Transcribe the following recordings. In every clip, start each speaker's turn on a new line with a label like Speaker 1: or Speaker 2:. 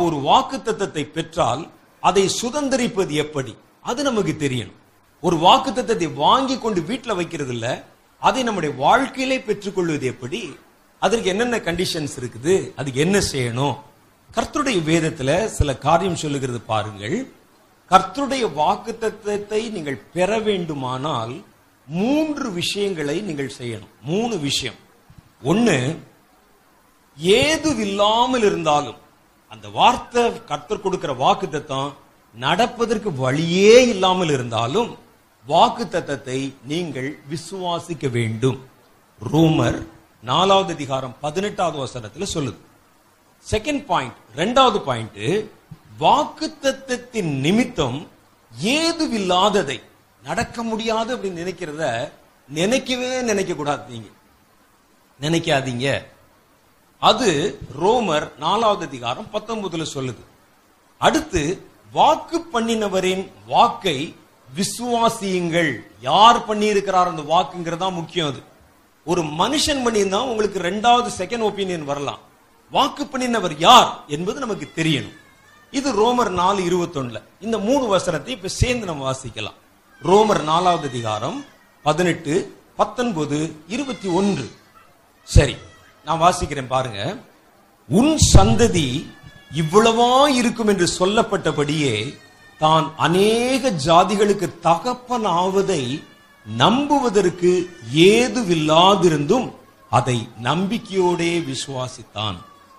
Speaker 1: ஒரு வாக்கு தத்தத்தை பெற்றால் அதை சுதந்திரிப்பது எப்படி அது நமக்கு தெரியணும் ஒரு வாக்கு தத்தத்தை வாங்கி கொண்டு வீட்டில் வைக்கிறது இல்ல அதை நம்முடைய வாழ்க்கையிலே பெற்றுக்கொள்வது எப்படி அதற்கு என்னென்ன கண்டிஷன்ஸ் இருக்குது அதுக்கு என்ன செய்யணும் கர்த்தருடைய வேதத்துல சில காரியம் சொல்லுகிறது பாருங்கள் கர்த்தருடைய வாக்கு தத்தத்தை நீங்கள் பெற வேண்டுமானால் மூன்று விஷயங்களை நீங்கள் செய்யணும் மூணு விஷயம் ஒன்னு ஏதுவில்லாமல் இருந்தாலும் அந்த வார்த்தை கர்த்தர் கொடுக்கிற வாக்கு தத்தம் நடப்பதற்கு வழியே இல்லாமல் இருந்தாலும் வாக்கு தத்தத்தை நீங்கள் விசுவாசிக்க வேண்டும் ரோமர் நாலாவது அதிகாரம் பதினெட்டாவது வசனத்துல சொல்லுது செகண்ட் பாயிண்ட் ரெண்டாவது பாயிண்ட் வாக்கு தத்தத்தின் நிமித்தம் ஏதுவில்லாததை நடக்க முடியாது அப்படின்னு நினைக்கிறத நினைக்கவே நினைக்க கூடாது நீங்க நினைக்காதீங்க அது ரோமர் நாலாவது அதிகாரம் பத்தொன்பதுல சொல்லுது அடுத்து வாக்கு பண்ணினவரின் வாக்கை விசுவாசியுங்கள் யார் பண்ணியிருக்கிறார் அந்த வாக்குங்கிறதா முக்கியம் அது ஒரு மனுஷன் பண்ணியிருந்தா உங்களுக்கு ரெண்டாவது செகண்ட் ஒப்பீனியன் வரலாம் வாக்கு பண்ணினவர் யார் என்பது நமக்கு தெரியணும் இது ரோமர் நாலு இருபத்தொன்னுல இந்த மூணு வசனத்தை இப்ப சேர்ந்து நம்ம வாசிக்கலாம் ரோமர் நாலாவது அதிகாரம் பதினெட்டு பத்தொன்பது இருபத்தி ஒன்று சரி நான் வாசிக்கிறேன் பாருங்க உன் சந்ததி இவ்வளவா இருக்கும் என்று சொல்லப்பட்டபடியே தான் அநேக ஜாதிகளுக்கு தகப்பன் ஆவதை நம்புவதற்கு ஏதுவில்லாதிருந்தும் அதை நம்பிக்கையோடே விசுவாசித்தான்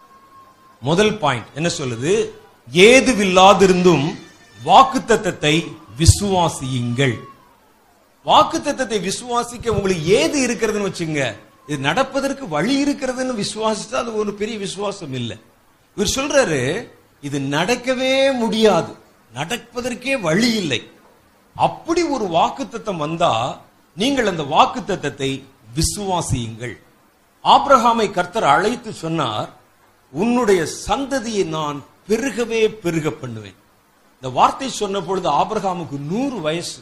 Speaker 1: முதல் பாயிண்ட் என்ன சொல்லுது ஏதுவில்லாதிருந்தும் வாக்குத்தத்தத்தை விசுவாசியுங்கள் வாக்குத்தத்தத்தை விசுவாசிக்க உங்களுக்கு ஏது இருக்கிறதுன்னு வச்சுங்க இது நடப்பதற்கு வழி இருக்கிறதுன்னு விசுவாசிச்சா அது ஒரு பெரிய விசுவாசம் இல்லை இவர் சொல்றாரு இது நடக்கவே முடியாது நடப்பதற்கே வழி இல்லை அப்படி ஒரு வாக்குத்தத்தம் வந்தா நீங்கள் அந்த வாக்குத்தத்தத்தை விசுவாசியுங்கள் ஆபிரகாமை கர்த்தர் அழைத்து சொன்னார் உன்னுடைய சந்ததியை நான் பெருகவே பெருக பண்ணுவேன் இந்த வார்த்தை சொன்ன பொழுது ஆபிரகாமுக்கு நூறு வயசு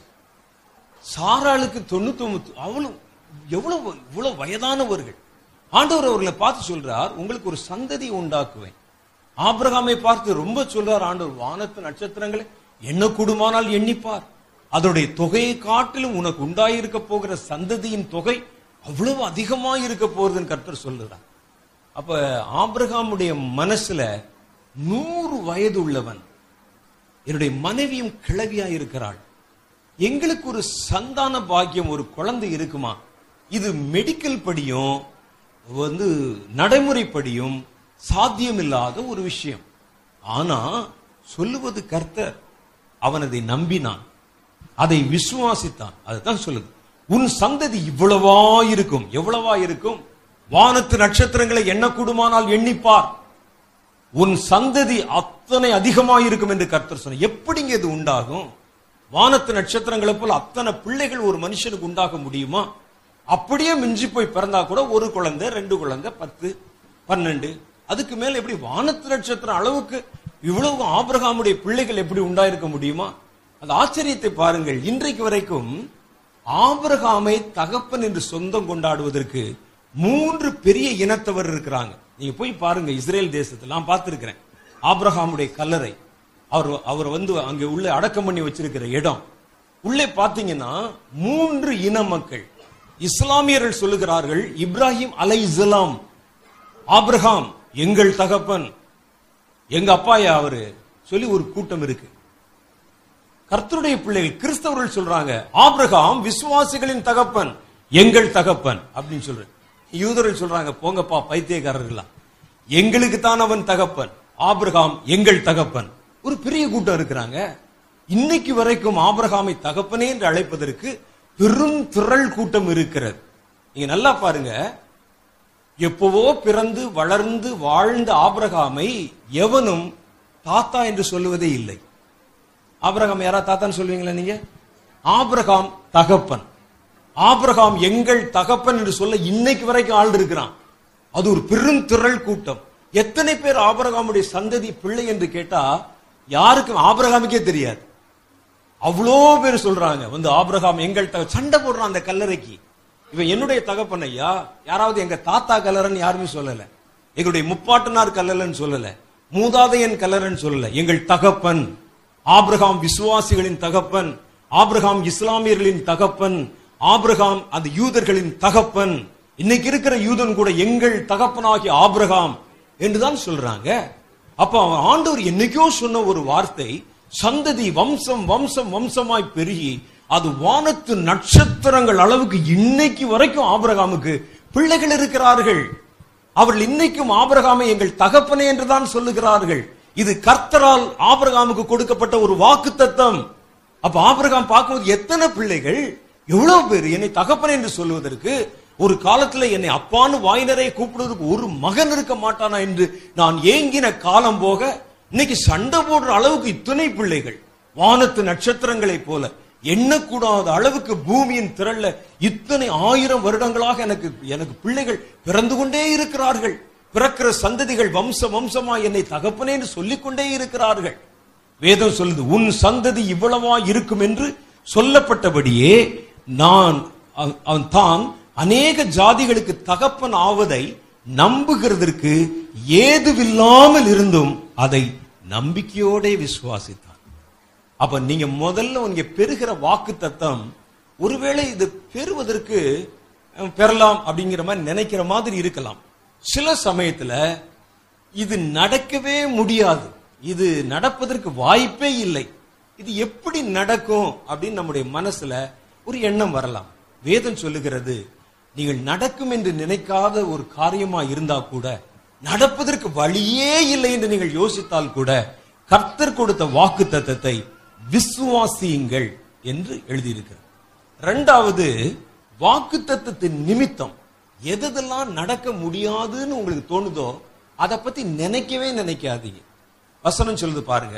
Speaker 1: சாராளுக்கு தொண்ணூத்தி ஒன்பது அவ்வளவு எவ்வளவு இவ்வளவு வயதானவர்கள் ஆண்டவர் அவர்களை பார்த்து சொல்றார் உங்களுக்கு ஒரு சந்ததி உண்டாக்குவேன் ஆபிரகாமை பார்த்து ரொம்ப சொல்றார் ஆண்டவர் வானத்து நட்சத்திரங்களை என்ன கூடுமானால் எண்ணிப்பார் அதனுடைய தொகையை காட்டிலும் உனக்கு உண்டாயிருக்க போகிற சந்ததியின் தொகை அவ்வளவு அதிகமா இருக்க போகுதுன்னு கர்த்தர் சொல்லுறார் அப்ப ஆபிரகாமுடைய மனசுல நூறு வயது உள்ளவன் என்னுடைய மனைவியும் கிழவியா இருக்கிறாள் எங்களுக்கு ஒரு சந்தான பாக்கியம் ஒரு குழந்தை இருக்குமா இது மெடிக்கல் படியும் வந்து நடைமுறைப்படியும் சாத்தியமில்லாத ஒரு விஷயம் ஆனா சொல்லுவது கர்த்தர் அவன் அதை நம்பினான் அதை விசுவாசித்தான் அதுதான் சொல்லுது உன் சந்ததி இவ்வளவா இருக்கும் எவ்வளவா இருக்கும் வானத்து நட்சத்திரங்களை எண்ணக்கூடுமானால் எண்ணிப்பார் உன் சந்ததி அத்தனை அதிகமாக இருக்கும் என்று கர்த்தர் சொன்ன எப்படிங்க இது உண்டாகும் வானத்து நட்சத்திரங்களை போல அத்தனை பிள்ளைகள் ஒரு மனுஷனுக்கு உண்டாக முடியுமா அப்படியே மிஞ்சி போய் பிறந்தா கூட ஒரு குழந்தை ரெண்டு குழந்தை பத்து பன்னெண்டு அதுக்கு மேல எப்படி வானத்து நட்சத்திரம் அளவுக்கு இவ்வளவு ஆபிரகாமுடைய பிள்ளைகள் எப்படி உண்டாயிருக்க முடியுமா அந்த ஆச்சரியத்தை பாருங்கள் இன்றைக்கு வரைக்கும் ஆபிரகாமை தகப்பன் என்று சொந்தம் கொண்டாடுவதற்கு மூன்று பெரிய இனத்தவர் இருக்கிறாங்க நீங்க போய் பாருங்க இஸ்ரேல் தேசத்துல நான் பார்த்திருக்கிறேன் ஆபிரகாமுடைய கல்லறை அவர் அவர் வந்து அங்க உள்ள அடக்கம் பண்ணி வச்சிருக்கிற இடம் உள்ளே பாத்தீங்கன்னா மூன்று இன மக்கள் இஸ்லாமியர்கள் சொல்லுகிறார்கள் இப்ராஹிம் அலை இஸ்லாம் ஆபிரகாம் எங்கள் தகப்பன் எங்க அப்பாயா அவரு சொல்லி ஒரு கூட்டம் இருக்கு கர்த்தருடைய பிள்ளைகள் கிறிஸ்தவர்கள் சொல்றாங்க ஆபிரகாம் விசுவாசிகளின் தகப்பன் எங்கள் தகப்பன் அப்படின்னு சொல்ற யூதர்கள் சொல்றாங்க போங்கப்பா பைத்தியக்காரர்களா எங்களுக்கு தான் அவன் தகப்பன் ஆபிரகாம் எங்கள் தகப்பன் ஒரு பெரிய கூட்டம் இருக்கிறாங்க இன்னைக்கு வரைக்கும் ஆபிரகாமை தகப்பனே என்று அழைப்பதற்கு பெரும் திரள் கூட்டம் இருக்கிறது நீங்க நல்லா பாருங்க எப்பவோ பிறந்து வளர்ந்து வாழ்ந்த ஆபிரகாமை எவனும் தாத்தா என்று சொல்லுவதே இல்லை ஆபிரகாம் யாரா தாத்தான்னு சொல்லுவீங்களா நீங்க ஆபிரகாம் தகப்பன் ஆபிரகாம் எங்கள் தகப்பன் என்று சொல்ல இன்னைக்கு வரைக்கும் ஆள் இருக்கிறான் அது ஒரு பெரும் திரள் கூட்டம் எத்தனை பேர் ஆபிரகாமுடைய சந்ததி பிள்ளை என்று கேட்டா யாருக்கும் ஆபிரகாமுக்கே தெரியாது அவ்வளோ பேர் சொல்றாங்க வந்து ஆபிரகாம் எங்கள் தக சண்டை போடுறான் அந்த கல்லறைக்கு இவன் என்னுடைய தகப்பன் ஐயா யாராவது எங்க தாத்தா கல்லறைன்னு யாருமே சொல்லல எங்களுடைய முப்பாட்டனார் கல்லறைன்னு சொல்லல மூதாதையன் கலரன் சொல்லல எங்கள் தகப்பன் ஆபிரகாம் விசுவாசிகளின் தகப்பன் ஆபிரகாம் இஸ்லாமியர்களின் தகப்பன் ஆபிரகாம் அந்த யூதர்களின் தகப்பன் இன்னைக்கு இருக்கிற யூதன் கூட எங்கள் தகப்பனாகிய ஆபிரகாம் என்றுதான் சொல்றாங்க அப்ப அவன் ஆண்டவர் என்னைக்கோ சொன்ன ஒரு வார்த்தை சந்ததி வம்சம் வம்சம் வம்சமாய் பெருகி அது வானத்து நட்சத்திரங்கள் அளவுக்கு இன்னைக்கு வரைக்கும் ஆபிரகாமுக்கு பிள்ளைகள் இருக்கிறார்கள் அவர்கள் இன்னைக்கும் ஆபிரகாமை எங்கள் தகப்பனே என்றுதான் சொல்லுகிறார்கள் இது கர்த்தரால் ஆபிரகாமுக்கு கொடுக்கப்பட்ட ஒரு வாக்கு தத்தம் அப்ப ஆபிரகாம் பார்க்கும்போது எத்தனை பிள்ளைகள் எவ்வளவு பேர் என்னை தகப்பனே என்று சொல்லுவதற்கு ஒரு காலத்துல என்னை அப்பான்னு வாய் நிறைய கூப்பிடுவதற்கு ஒரு மகன் இருக்க மாட்டானா என்று நான் ஏங்கின காலம் போக இன்னைக்கு சண்டை போடுற அளவுக்கு இத்தனை பிள்ளைகள் வானத்து நட்சத்திரங்களைப் போல எண்ணக்கூடாத அளவுக்கு பூமியின் திரள்ல இத்தனை ஆயிரம் வருடங்களாக எனக்கு எனக்கு பிள்ளைகள் பிறந்து கொண்டே இருக்கிறார்கள் பிறக்கிற சந்ததிகள் வம்ச வம்சமா என்னை தகப்பனே என்று சொல்லிக் கொண்டே இருக்கிறார்கள் வேதம் சொல்லுது உன் சந்ததி இவ்வளவா இருக்கும் என்று சொல்லப்பட்டபடியே நான் அவ- அவன் தான் அநேக ஜாதிகளுக்கு தகப்பன் ஆவதை நம்புகிறதற்கு ஏதுவில்லாமல் இருந்தும் அதை நம்பிக்கையோட விசுவாசித்தான் அப்ப நீங்க முதல்ல நீங்க பெறுகிற வாக்கு தத்தம் ஒருவேளை இது பெறுவதற்கு அஹ், பெறலாம் அப்படிங்கிற மாதிரி நினைக்கிற மாதிரி இருக்கலாம் சில சமயத்துல இது நடக்கவே முடியாது இது நடப்பதற்கு வாய்ப்பே இல்லை இது எப்படி நடக்கும் அப்படின்னு நம்முடைய மனசுல ஒரு எண்ணம் வரலாம் வேதம் சொல்லுகிறது நீங்கள் நடக்கும் என்று நினைக்காத ஒரு காரியமா இருந்தா கூட நடப்பதற்கு வழியே இல்லை என்று நீங்கள் யோசித்தால் கூட கர்த்தர் கொடுத்த வாக்கு தத்தத்தை விசுவாசியுங்கள் என்று எழுதியிருக்கிறார் ரெண்டாவது வாக்கு தத்தத்தின் நிமித்தம் எதெல்லாம் நடக்க முடியாதுன்னு உங்களுக்கு தோணுதோ அதை பத்தி நினைக்கவே நினைக்காதீங்க வசனம் சொல்லுது பாருங்க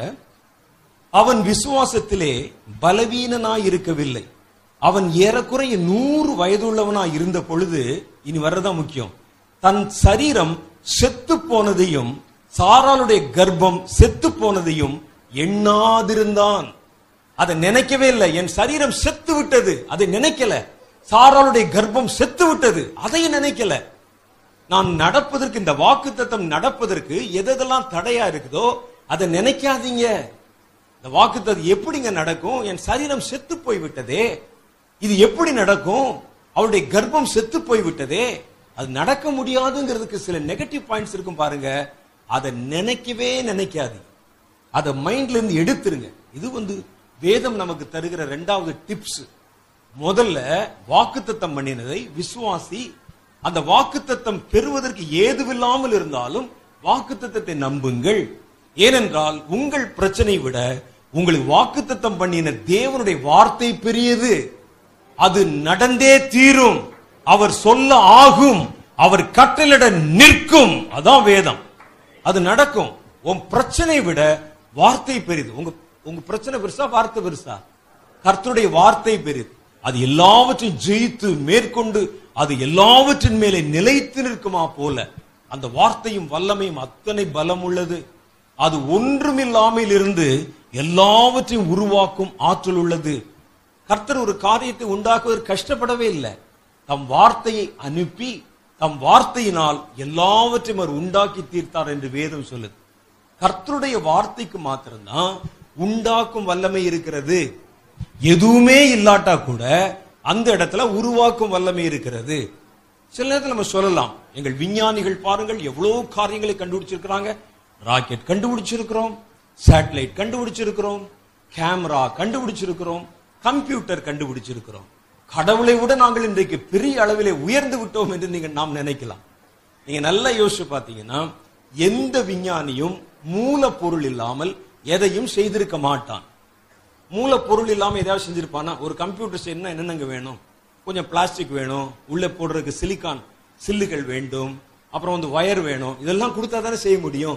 Speaker 1: அவன் விசுவாசத்திலே பலவீனனாய் இருக்கவில்லை அவன் ஏறக்குறைய நூறு வயதுள்ளவனாய் இருந்த பொழுது இனி வர்றதா முக்கியம் தன் சரீரம் செத்து போனதையும் சாராளுடைய கர்ப்பம் செத்து போனதையும் எண்ணாதிருந்தான் அதை நினைக்கவே இல்லை என் சரீரம் செத்து விட்டது அதை நினைக்கல சாராளுடைய கர்ப்பம் செத்து விட்டது அதையும் நினைக்கல நான் நடப்பதற்கு இந்த வாக்குத்தத்தம் நடப்பதற்கு எதெல்லாம் தடையா இருக்குதோ அதை நினைக்காதீங்க இந்த வாக்குத்தத்தம் எப்படிங்க நடக்கும் என் சரீரம் செத்து போய் விட்டதே இது எப்படி நடக்கும் அவருடைய கர்ப்பம் செத்து போய் விட்டதே அது நடக்க முடியாதுங்கிறதுக்கு சில நெகட்டிவ் பாயிண்ட்ஸ் இருக்கும் பாருங்க அதை நினைக்கவே நினைக்காதீங்க அதை மைண்ட்ல இருந்து எடுத்துருங்க இது வந்து வேதம் நமக்கு தருகிற ரெண்டாவது டிப்ஸ் முதல்ல வாக்குத்தத்தம் பண்ணினதை விசுவாசி அந்த வாக்குத்தத்தம் பெறுவதற்கு ஏதுவில்லாமல் இருந்தாலும் வாக்குத்தத்தத்தை நம்புங்கள் ஏனென்றால் உங்கள் பிரச்சனை விட உங்களுக்கு வாக்குத்தத்தம் பண்ணின தேவனுடைய வார்த்தை பெரியது அது நடந்தே தீரும் அவர் சொல்ல ஆகும் அவர் கட்டளிட நிற்கும் அதான் வேதம் அது நடக்கும் உன் பிரச்சனை விட வார்த்தை பெரிது உங்க உங்க பிரச்சனை பெருசா வார்த்தை பெருசா கர்த்தருடைய வார்த்தை பெரிது அது எல்லாவற்றையும் ஜெயித்து மேற்கொண்டு அது எல்லாவற்றின் மேலே நிலைத்து நிற்குமா போல அந்த வார்த்தையும் வல்லமையும் அத்தனை பலம் உள்ளது அது ஒன்றுமில்லாமல் இருந்து எல்லாவற்றையும் உருவாக்கும் ஆற்றல் உள்ளது கர்த்தர் ஒரு காரியத்தை உண்டாக்குவதற்கு கஷ்டப்படவே இல்லை தம் வார்த்தையை அனுப்பி தம் வார்த்தையினால் எல்லாவற்றையும் அவர் உண்டாக்கி தீர்த்தார் என்று வேதம் சொல்லுது கர்த்தருடைய வார்த்தைக்கு மாத்திரம்தான் உண்டாக்கும் வல்லமை இருக்கிறது எதுவுமே இல்லாட்டா கூட அந்த இடத்துல உருவாக்கும் வல்லமை இருக்கிறது சில நேரத்தில் நம்ம சொல்லலாம் எங்கள் விஞ்ஞானிகள் பாருங்கள் எவ்வளவு காரியங்களை கண்டுபிடிச்சிருக்கிறாங்க ராக்கெட் கண்டுபிடிச்சிருக்கிறோம் சேட்டலைட் கண்டுபிடிச்சிருக்கிறோம் கேமரா கண்டுபிடிச்சிருக்கிறோம் கம்ப்யூட்டர் கண்டுபிடிச்சிருக்கிறோம் கடவுளை விட நாங்கள் இன்றைக்கு பெரிய அளவிலே உயர்ந்து விட்டோம் என்று நீங்க நாம் நினைக்கலாம் நீங்க நல்லா யோசிச்சு பார்த்தீங்கன்னா எந்த விஞ்ஞானியும் மூலப்பொருள் இல்லாமல் எதையும் செய்திருக்க மாட்டான் மூலப்பொருள் இல்லாம ஏதாவது செஞ்சிருப்பானா ஒரு கம்ப்யூட்டர் செய்யணும்னா என்னென்னங்க வேணும் கொஞ்சம் பிளாஸ்டிக் வேணும் உள்ள போடுறதுக்கு சிலிக்கான் சில்லுகள் வேண்டும் அப்புறம் வந்து வயர் வேணும் இதெல்லாம் கொடுத்தா தானே செய்ய முடியும்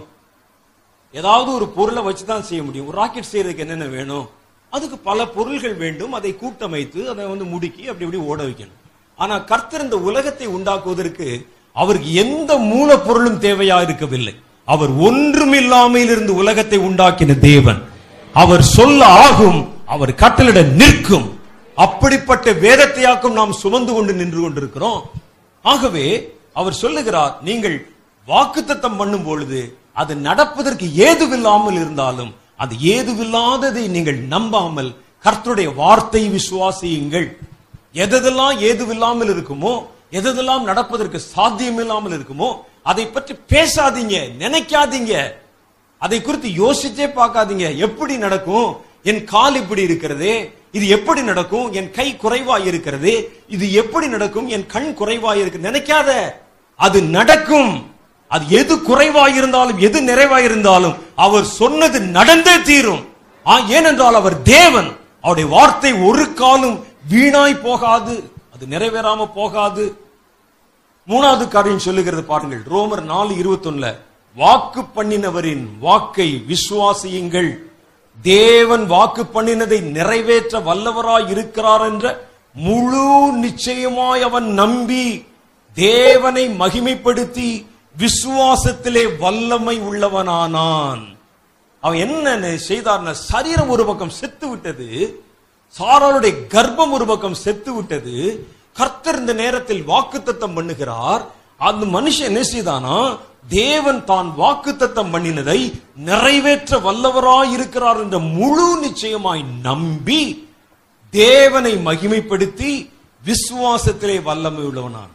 Speaker 1: ஏதாவது ஒரு பொருளை வச்சு தான் செய்ய முடியும் ஒரு ராக்கெட் செய்யறதுக்கு என்னென்ன வேணும் அதுக்கு பல பொருள்கள் வேண்டும் அதை கூட்டமைத்து அதை வந்து முடுக்கி அப்படி இப்படி ஓட வைக்கணும் ஆனா கர்த்தர் இந்த உலகத்தை உண்டாக்குவதற்கு அவருக்கு எந்த மூலப்பொருளும் தேவையா இருக்கவில்லை அவர் ஒன்றுமில்லாமல் இருந்து உலகத்தை உண்டாக்கின தேவன் அவர் சொல்ல ஆகும் அவர் கட்டளிட நிற்கும் அப்படிப்பட்ட வேதத்தையாக்கும் நாம் சுமந்து கொண்டு நின்று கொண்டிருக்கிறோம் ஆகவே அவர் சொல்லுகிறார் நீங்கள் வாக்குத்தத்தம் பண்ணும் பொழுது அது நடப்பதற்கு ஏதுவில்லாமல் இருந்தாலும் அது ஏதுவில்லாததை நீங்கள் நம்பாமல் கர்த்தருடைய வார்த்தை விசுவாசியுங்கள் எதெல்லாம் ஏதுவில்லாமல் இருக்குமோ எதெல்லாம் நடப்பதற்கு சாத்தியம் இல்லாமல் இருக்குமோ அதை பற்றி பேசாதீங்க நினைக்காதீங்க அதை குறித்து யோசிச்சே பார்க்காதீங்க எப்படி நடக்கும் என் கால் இப்படி இருக்கிறதே இது எப்படி நடக்கும் என் கை குறைவா இருக்கிறது இது எப்படி நடக்கும் என் கண் குறைவா இருக்கு நினைக்காத அது நடக்கும் அது எது குறைவா இருந்தாலும் எது நிறைவா இருந்தாலும் அவர் சொன்னது நடந்தே தீரும் ஆ, ஏனென்றால் அவர் தேவன் அவருடைய வார்த்தை ஒரு காலம் வீணாய் போகாது அது நிறைவேறாம போகாது மூணாவது காரியம் சொல்லுகிறது பாருங்கள் ரோமர் நாலு இருபத்தொன்னுல வாக்கு பண்ணினவரின் வாக்கை விசுவாசியுங்கள் தேவன் வாக்கு பண்ணினதை நிறைவேற்ற வல்லவராய் இருக்கிறார் என்ற முழு நிச்சயமாய் அவன் நம்பி தேவனை மகிமைப்படுத்தி விசுவாசத்திலே வல்லமை உள்ளவனானான் அவன் என்ன செய்தார்னா சரீரம் ஒரு பக்கம் செத்து விட்டது சாராளுடைய கர்ப்பம் ஒரு பக்கம் செத்து விட்டது கர்த்தர் இந்த நேரத்தில் வாக்குத்தத்தம் பண்ணுகிறார் அந்த மனுஷன் என்ன செய்தானா தேவன் தான் வாக்குத்தத்தம் பண்ணினதை நிறைவேற்ற வல்லவராய் இருக்கிறார் என்ற முழு நிச்சயமாய் நம்பி தேவனை மகிமைப்படுத்தி விசுவாசத்திலே வல்லமை உள்ளவனான்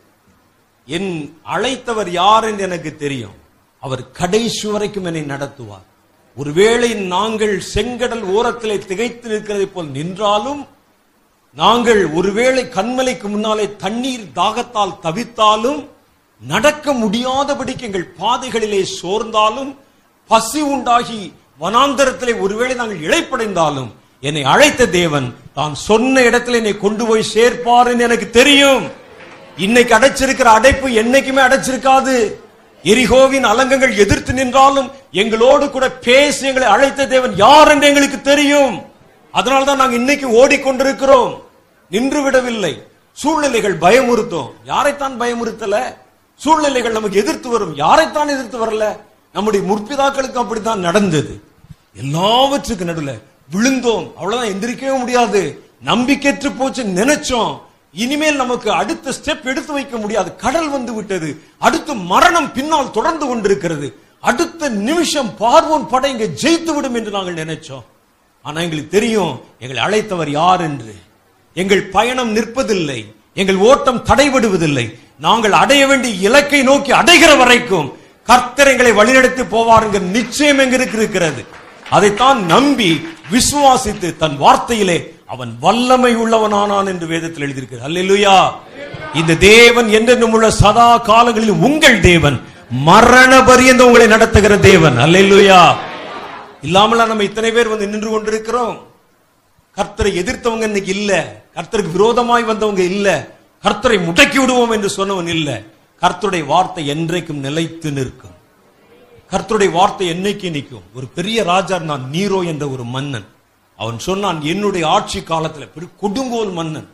Speaker 1: என் அழைத்தவர் யார் என்று எனக்கு தெரியும் அவர் கடைசி வரைக்கும் என்னை நடத்துவார் ஒருவேளை நாங்கள் செங்கடல் ஓரத்திலே திகைத்து நிற்கிறதை போல் நின்றாலும் நாங்கள் ஒருவேளை கண்மலைக்கு முன்னாலே தண்ணீர் தாகத்தால் தவித்தாலும் நடக்க முடியாதபடிக்கு எங்கள் பாதைகளிலே சோர்ந்தாலும் பசி உண்டாகி வனாந்தரத்திலே ஒருவேளை நாங்கள் இழைப்படைந்தாலும் என்னை அழைத்த தேவன் தான் சொன்ன இடத்துல என்னை கொண்டு போய் சேர்ப்பார் என்று எனக்கு தெரியும் இன்னைக்கு அடைச்சிருக்கிற அடைப்பு என்னைக்குமே அடைச்சிருக்காது எரிகோவின் அலங்கங்கள் எதிர்த்து நின்றாலும் எங்களோடு கூட பேசி எங்களை அழைத்த தேவன் யார் என்று எங்களுக்கு தெரியும் அதனால்தான் நாங்கள் இன்னைக்கு ஓடிக்கொண்டிருக்கிறோம் நின்று விடவில்லை சூழ்நிலைகள் பயமுறுத்தும் யாரைத்தான் பயமுறுத்தல சூழ்நிலைகள் நமக்கு எதிர்த்து வரும் யாரைத்தான் எதிர்த்து வரல நம்முடைய முற்பிதாக்களுக்கு அப்படித்தான் நடந்தது எல்லாவற்றுக்கு நடுவுல விழுந்தோம் அவ்வளவுதான் எந்திரிக்கவே முடியாது நம்பிக்கையற்று போச்சு நினைச்சோம் இனிமேல் நமக்கு அடுத்த ஸ்டெப் எடுத்து வைக்க முடியாது கடல் வந்து விட்டது அடுத்து மரணம் பின்னால் தொடர்ந்து கொண்டிருக்கிறது அடுத்த நிமிஷம் பார்வோன் படை இங்க ஜெயித்து விடும் என்று நாங்கள் நினைச்சோம் ஆனா எங்களுக்கு தெரியும் எங்களை அழைத்தவர் யார் என்று எங்கள் பயணம் நிற்பதில்லை எங்கள் ஓட்டம் தடைபடுவதில்லை நாங்கள் அடைய வேண்டிய இலக்கை நோக்கி அடைகிற வரைக்கும் கர்த்தர் எங்களை வழிநடத்தி போவார் என்கிற நிச்சயம் எங்களுக்கு இருக்கிறது அதைத்தான் நம்பி விசுவாசித்து தன் வார்த்தையிலே அவன் வல்லமை உள்ளவனானான் என்று வேதத்தில் எழுதியிருக்கிறார் அல்லேலூயா இந்த தேவன் என்றென்றும் உள்ள சதா காலங்களில் உங்கள் தேவன் மரண பரியந்த உங்களை நடத்துகிற தேவன் அல்லேலூயா இல்லாமல நம்ம இத்தனை பேர் வந்து நின்று கொண்டிருக்கிறோம் கர்த்தரை எதிர்த்தவங்க இன்னைக்கு இல்ல கர்த்தருக்கு விரோதமாய் வந்தவங்க இல்ல கர்த்தரை முடக்கி விடுவோம் என்று சொன்னவன் இல்ல கர்த்தருடைய வார்த்தை என்றைக்கும் நிலைத்து நிற்கும் கர்த்தருடைய வார்த்தை என்னைக்கு நிற்கும் ஒரு பெரிய ராஜா நான் நீரோ என்ற ஒரு மன்னன் அவன் சொன்னான் என்னுடைய ஆட்சி காலத்துல பெரிய கொடுங்கோல் மன்னன்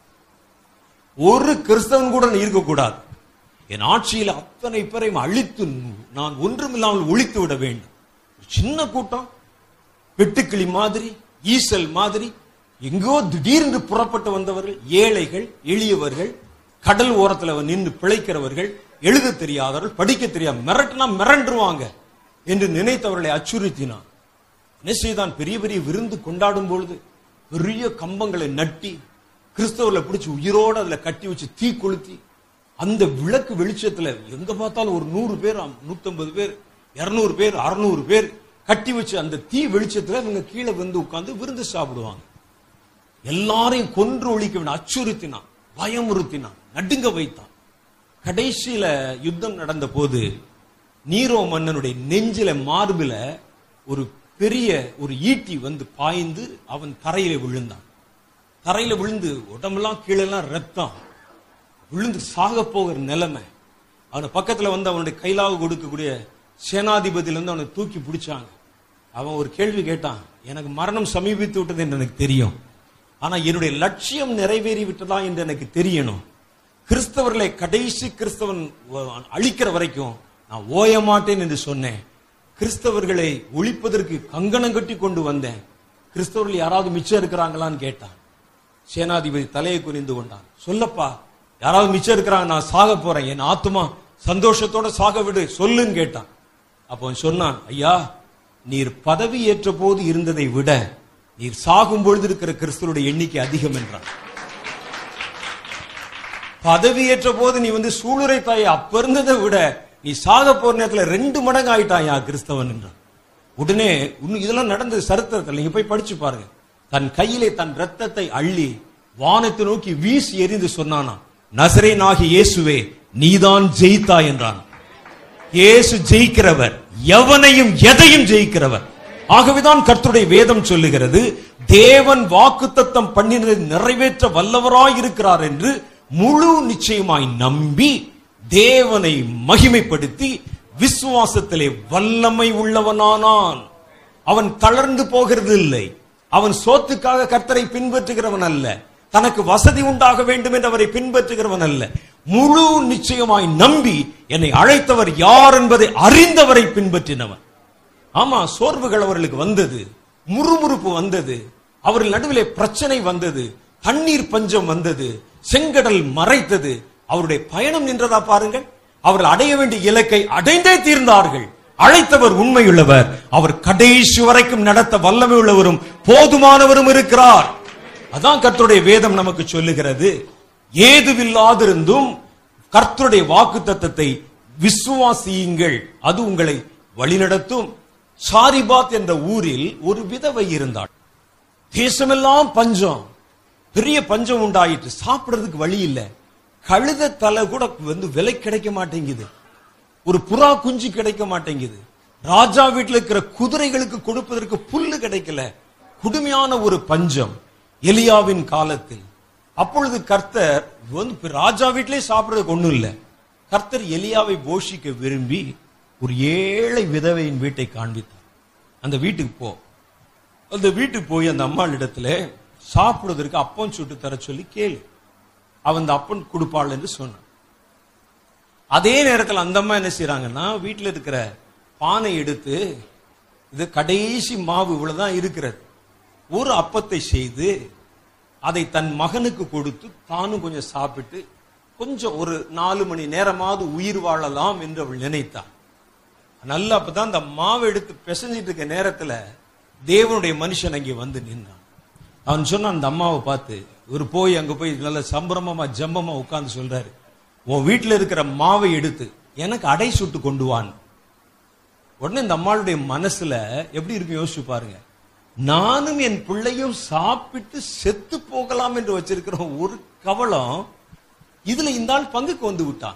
Speaker 1: ஒரு கிறிஸ்தவன் கூட இருக்கக்கூடாது என் ஆட்சியில் அத்தனை பேரையும் அழித்து நான் ஒன்றுமில்லாமல் ஒழித்து விட வேண்டும் ஒரு சின்ன கூட்டம் வெட்டுக்கிளி மாதிரி ஈசல் மாதிரி எங்கோ திடீரென்று புறப்பட்டு வந்தவர்கள் ஏழைகள் எளியவர்கள் கடல் ஓரத்துல நின்று பிழைக்கிறவர்கள் எழுத தெரியாதவர்கள் படிக்க தெரியாத மிரட்டினா மிரண்டுருவாங்க என்று நினைத்தவர்களை அச்சுறுத்தினான் என்ன செய்தான் பெரிய பெரிய விருந்து கொண்டாடும் பொழுது பெரிய கம்பங்களை நட்டி கிறிஸ்தவர்களை பிடிச்சு உயிரோட அதுல கட்டி வச்சு தீ கொளுத்தி அந்த விளக்கு வெளிச்சத்துல எங்க பார்த்தாலும் ஒரு நூறு பேர் நூத்தம்பது பேர் இருநூறு பேர் அறுநூறு பேர் கட்டி வச்சு அந்த தீ வெளிச்சத்துல இவங்க கீழே வந்து உட்கார்ந்து விருந்து சாப்பிடுவாங்க எல்லாரையும் கொன்று ஒழிக்க வேண்டும் அச்சுறுத்தினான் பயமுறுத்தினான் நடுங்க வைத்தான் கடைசியில யுத்தம் நடந்த போது நீரோ மன்னனுடைய நெஞ்சில மார்பில ஒரு பெரிய ஒரு ஈட்டி வந்து பாய்ந்து அவன் தரையில விழுந்தான் தரையில விழுந்து உடம்பெல்லாம் கீழெல்லாம் ரத்தம் விழுந்து சாக போகிற நிலைமை அவன பக்கத்துல வந்து அவனுடைய கைலாக கொடுக்கக்கூடிய சேனாதிபதியில இருந்து அவனை தூக்கி பிடிச்சாங்க அவன் ஒரு கேள்வி கேட்டான் எனக்கு மரணம் சமீபித்து விட்டது என்று எனக்கு தெரியும் ஆனா என்னுடைய லட்சியம் நிறைவேறி விட்டதா என்று எனக்கு தெரியணும் கிறிஸ்தவர்களை கடைசி கிறிஸ்தவன் அழிக்கிற வரைக்கும் நான் ஓய மாட்டேன் என்று சொன்னேன் கிறிஸ்தவர்களை ஒழிப்பதற்கு கங்கணம் கட்டி கொண்டு வந்தேன் கிறிஸ்தவர்கள் யாராவது மிச்சம் இருக்கிறாங்களான்னு கேட்டான் சேனாதிபதி தலையை குனிந்து கொண்டான் சொல்லப்பா யாராவது மிச்சம் இருக்கிறாங்க நான் சாக போறேன் என் ஆத்துமா சந்தோஷத்தோட சாக விடு சொல்லுன்னு கேட்டான் அப்போ அவன் சொன்னான் ஐயா நீர் பதவி ஏற்ற போது இருந்ததை விட நீர் சாகும் பொழுது இருக்கிற கிறிஸ்துவோட எண்ணிக்கை அதிகம் என்றான் பதவி ஏற்ற போது நீ வந்து சூளுரை தாய் அப்ப இருந்ததை விட நீ சாக போற நேரத்துல ரெண்டு மடங்கு ஆயிட்டாயா கிறிஸ்தவன் என்றான் உடனே இன்னும் இதெல்லாம் நடந்தது சரித்திரத்தில் நீங்க போய் படிச்சு பாருங்க தன் கையிலே தன் ரத்தத்தை அள்ளி வானத்தை நோக்கி வீசி எறிந்து சொன்னானா நசரேனாகி இயேசுவே நீதான் ஜெயித்தாய் என்றான் இயேசு ஜெயிக்கிறவர் எவனையும் எதையும் ஜெயிக்கிறவர் ஆகவேதான் கர்த்தருடைய வேதம் சொல்லுகிறது தேவன் வாக்குத்தத்தம் பண்ணினதை நிறைவேற்ற வல்லவராய் இருக்கிறார் என்று முழு நிச்சயமாய் நம்பி தேவனை மகிமைப்படுத்தி விசுவாசத்திலே வல்லமை உள்ளவனானான் அவன் தளர்ந்து போகிறது இல்லை அவன் சோத்துக்காக கர்த்தரை பின்பற்றுகிறவன் அல்ல தனக்கு வசதி உண்டாக வேண்டும் என்று அவரை பின்பற்றுகிறவன் அல்ல முழு நிச்சயமாய் நம்பி என்னை அழைத்தவர் யார் என்பதை அறிந்தவரை பின்பற்றினவன் ஆமா சோர்வுகள் அவர்களுக்கு வந்தது முறுமுறுப்பு வந்தது அவர்கள் நடுவிலே பிரச்சனை வந்தது தண்ணீர் பஞ்சம் வந்தது செங்கடல் மறைத்தது அவருடைய பயணம் நின்றதா பாருங்கள் அவர்கள் அடைய வேண்டிய இலக்கை அடைந்தே தீர்ந்தார்கள் அழைத்தவர் உண்மையுள்ளவர் அவர் கடைசி வரைக்கும் நடத்த வல்லமை உள்ளவரும் போதுமானவரும் இருக்கிறார் அதான் கர்த்தருடைய வேதம் நமக்கு சொல்லுகிறது ஏதுவில்லாதிருந்தும் கர்த்தருடைய வாக்கு தத்தத்தை விசுவாசியுங்கள் அது உங்களை வழிநடத்தும் சாரிபாத் என்ற ஊரில் ஒரு விதவை இருந்தாள் தேசமெல்லாம் பஞ்சம் பெரிய பஞ்சம் உண்டாயிட்டு சாப்பிடுறதுக்கு வழி இல்ல கழுத தலை கூட வந்து விலை கிடைக்க மாட்டேங்குது ஒரு புறா குஞ்சு கிடைக்க மாட்டேங்குது ராஜா வீட்டுல இருக்கிற குதிரைகளுக்கு கொடுப்பதற்கு புல்லு கிடைக்கல கொடுமையான ஒரு பஞ்சம் எலியாவின் காலத்தில் அப்பொழுது கர்த்தர் வந்து இப்ப ராஜா வீட்டிலே சாப்பிடுறதுக்கு ஒண்ணும் இல்ல கர்த்தர் எலியாவை போஷிக்க விரும்பி ஒரு ஏழை விதவையின் வீட்டை காண்பித்தார் அந்த வீட்டுக்கு போ அந்த வீட்டுக்கு போய் அந்த அம்மாள் இடத்துல சாப்பிடுவதற்கு அப்பம் சுட்டு தர சொல்லி கேளு அவன் அந்த அப்பன் கொடுப்பாள் என்று சொன்னான் அதே நேரத்தில் அந்த அம்மா என்ன செய்யறாங்கன்னா வீட்டில் இருக்கிற பானை எடுத்து இது கடைசி மாவு இவ்வளவுதான் இருக்கிறது ஒரு அப்பத்தை செய்து அதை தன் மகனுக்கு கொடுத்து தானும் கொஞ்சம் சாப்பிட்டு கொஞ்சம் ஒரு நாலு மணி நேரமாவது உயிர் வாழலாம் என்று அவள் நினைத்தாள் நல்லா அப்பதான் அந்த மாவை எடுத்து பிசைஞ்சிட்டு இருக்க நேரத்துல தேவனுடைய மனுஷன் அங்கே வந்து நின்னான் அவன் சொன்னான் அந்த அம்மாவை பார்த்து இவர் போய் அங்க போய் நல்ல சம்பிரமமா ஜம்பமா உட்கார்ந்து சொல்றாரு உன் வீட்டுல இருக்கிற மாவை எடுத்து எனக்கு அடை சுட்டு கொண்டு வான் உடனே இந்த அம்மாளுடைய மனசுல எப்படி இருக்கு யோசிச்சு பாருங்க நானும் என் பிள்ளையும் சாப்பிட்டு செத்து போகலாம் என்று வச்சிருக்கிற ஒரு கவலம் இதுல இந்த ஆள் பங்குக்கு வந்து விட்டான்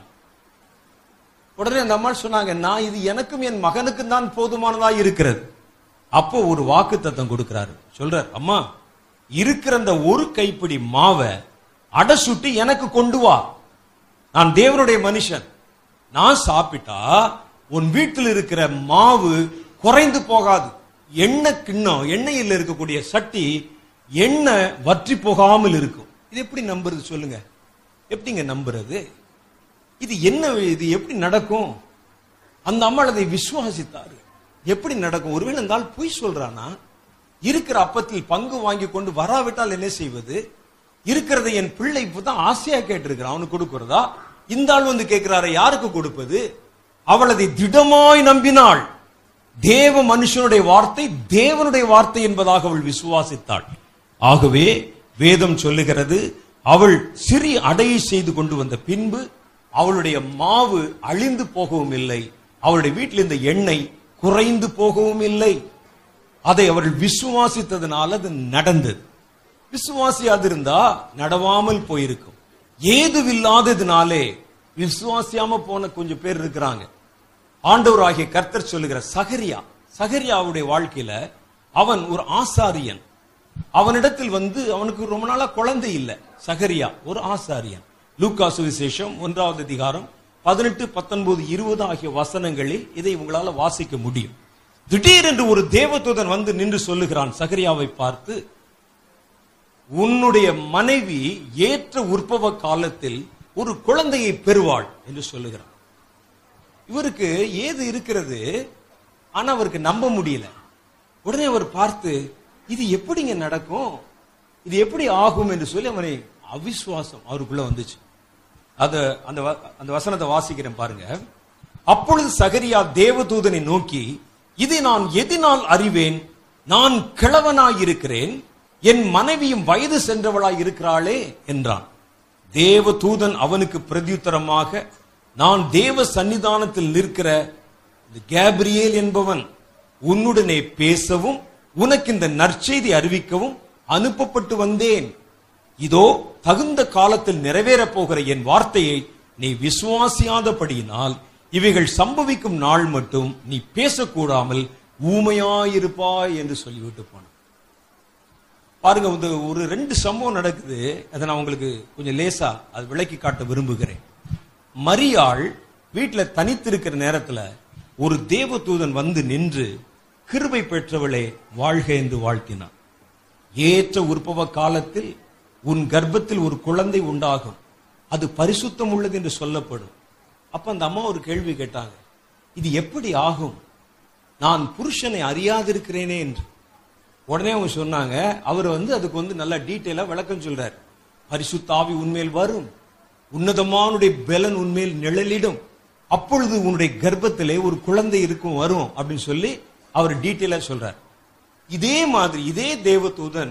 Speaker 1: உடனே அந்த அம்மா சொன்னாங்க நான் இது எனக்கும் என் மகனுக்கும் தான் போதுமானதா இருக்கிறது அப்போ ஒரு வாக்கு தத்தம் கொடுக்கிறாரு சொல்றார் அம்மா இருக்கிற அந்த ஒரு கைப்பிடி மாவை அடை சுட்டு எனக்கு கொண்டு வா நான் தேவனுடைய மனுஷன் நான் சாப்பிட்டா உன் வீட்டில் இருக்கிற மாவு குறைந்து போகாது எண்ணெய் கிண்ணம் எண்ணெயில் இருக்கக்கூடிய சட்டி எண்ணெய் வற்றி போகாமல் இருக்கும் இது எப்படி நம்புறது சொல்லுங்க எப்படிங்க நம்புறது இது என்ன இது எப்படி நடக்கும் அந்த அம்மாள் அதை விசுவாசித்தாரு எப்படி நடக்கும் ஒருவேளை இந்த ஆள் பொய் சொல்றானா இருக்கிற அப்பத்தில் பங்கு வாங்கி கொண்டு வராவிட்டால் என்ன செய்வது இருக்கிறதை என் பிள்ளை இப்பதான் ஆசையா கேட்டிருக்கிறான் அவனுக்கு கொடுக்கிறதா இந்த ஆள் வந்து கேட்கிறாரு யாருக்கு கொடுப்பது அவள் அதை திடமாய் நம்பினாள் தேவ மனுஷனுடைய வார்த்தை தேவனுடைய வார்த்தை என்பதாக அவள் விசுவாசித்தாள் ஆகவே வேதம் சொல்லுகிறது அவள் சிறிய அடையை செய்து கொண்டு வந்த பின்பு அவளுடைய மாவு அழிந்து போகவும் இல்லை அவளுடைய வீட்டில் இருந்த எண்ணெய் குறைந்து போகவும் இல்லை அதை அவர்கள் விசுவாசித்ததுனால அது நடந்தது விசுவாசியாதிருந்தா நடவாமல் போயிருக்கும் ஏதுவில்லாததுனாலே விசுவாசியாம போன கொஞ்சம் பேர் இருக்கிறாங்க ஆண்டவராகிய கர்த்தர் சொல்லுகிற சகரியா சகரியாவுடைய வாழ்க்கையில அவன் ஒரு ஆசாரியன் அவனிடத்தில் வந்து அவனுக்கு ரொம்ப நாளா குழந்தை இல்ல சகரியா ஒரு ஆசாரியன் லூக்கா சுவிசேஷம் ஒன்றாவது அதிகாரம் பதினெட்டு பத்தொன்பது இருபது ஆகிய வசனங்களில் இதை உங்களால வாசிக்க முடியும் திடீரென்று ஒரு தேவதூதன் வந்து நின்று சொல்லுகிறான் சகரியாவை பார்த்து உன்னுடைய மனைவி ஏற்ற உற்பவ காலத்தில் ஒரு குழந்தையை பெறுவாள் என்று சொல்லுகிறான் இவருக்கு ஏது இருக்கிறது ஆனா அவருக்கு நம்ப முடியல உடனே அவர் பார்த்து இது எப்படிங்க நடக்கும் இது எப்படி ஆகும் என்று சொல்லி அவனை அவிசுவாசம் அவருக்குள்ள வந்துச்சு அத அந்த வ- அந்த வசனத்தை வாசிக்கிறேன் பாருங்க அப்பொழுது சகரியா தேவதூதனை நோக்கி இதை நான் எதினால் அறிவேன் நான் கிழவனாயிருக்கிறேன் என் மனைவியும் வயது சென்றவளாய் இருக்கிறாளே என்றான் தேவதூதன் அவனுக்கு பிரதியுத்தரமாக நான் தேவ சன்னிதானத்தில் நிற்கிற இந்த கேப்ரியேல் என்பவன் உன்னுடனே பேசவும் உனக்கு இந்த நற்செய்தி அறிவிக்கவும் அனுப்பப்பட்டு வந்தேன் இதோ தகுந்த காலத்தில் நிறைவேறப் போகிற என் வார்த்தையை நீ விசுவாசியாதபடியினால் இவைகள் சம்பவிக்கும் நாள் மட்டும் நீ பேசக்கூடாமல் ஊமையாயிருப்பாய் என்று சொல்லிவிட்டு போனான் பாருங்க வந்து ஒரு ரெண்டு சம்பவம் நடக்குது அதை நான் உங்களுக்கு கொஞ்சம் லேசா அது விளக்கி காட்ட விரும்புகிறேன் மரியாள் வீட்டுல தனித்திருக்கிற நேரத்துல ஒரு தேவதூதன் வந்து நின்று கிருபை பெற்றவளே வாழ்க என்று வாழ்த்தினான் ஏற்ற உற்பவ காலத்தில் உன் கர்ப்பத்தில் ஒரு குழந்தை உண்டாகும் அது பரிசுத்தம் உள்ளது என்று சொல்லப்படும் அப்ப அந்த அம்மா ஒரு கேள்வி கேட்டாங்க இது எப்படி ஆகும் நான் புருஷனை அறியாதிருக்கிறேனே என்று உடனே அவங்க சொன்னாங்க அவர் வந்து அதுக்கு வந்து நல்லா டீட்டெயிலா விளக்கம் சொல்றார் பரிசுத்தாவி உண்மையில் வரும் உன்னதமானுடைய பலன் உண்மையில் நிழலிடும் அப்பொழுது உன்னுடைய கர்ப்பத்திலே ஒரு குழந்தை இருக்கும் வரும் அப்படின்னு சொல்லி அவர் டீட்டெயிலா சொல்றார் இதே மாதிரி இதே தேவதூதன்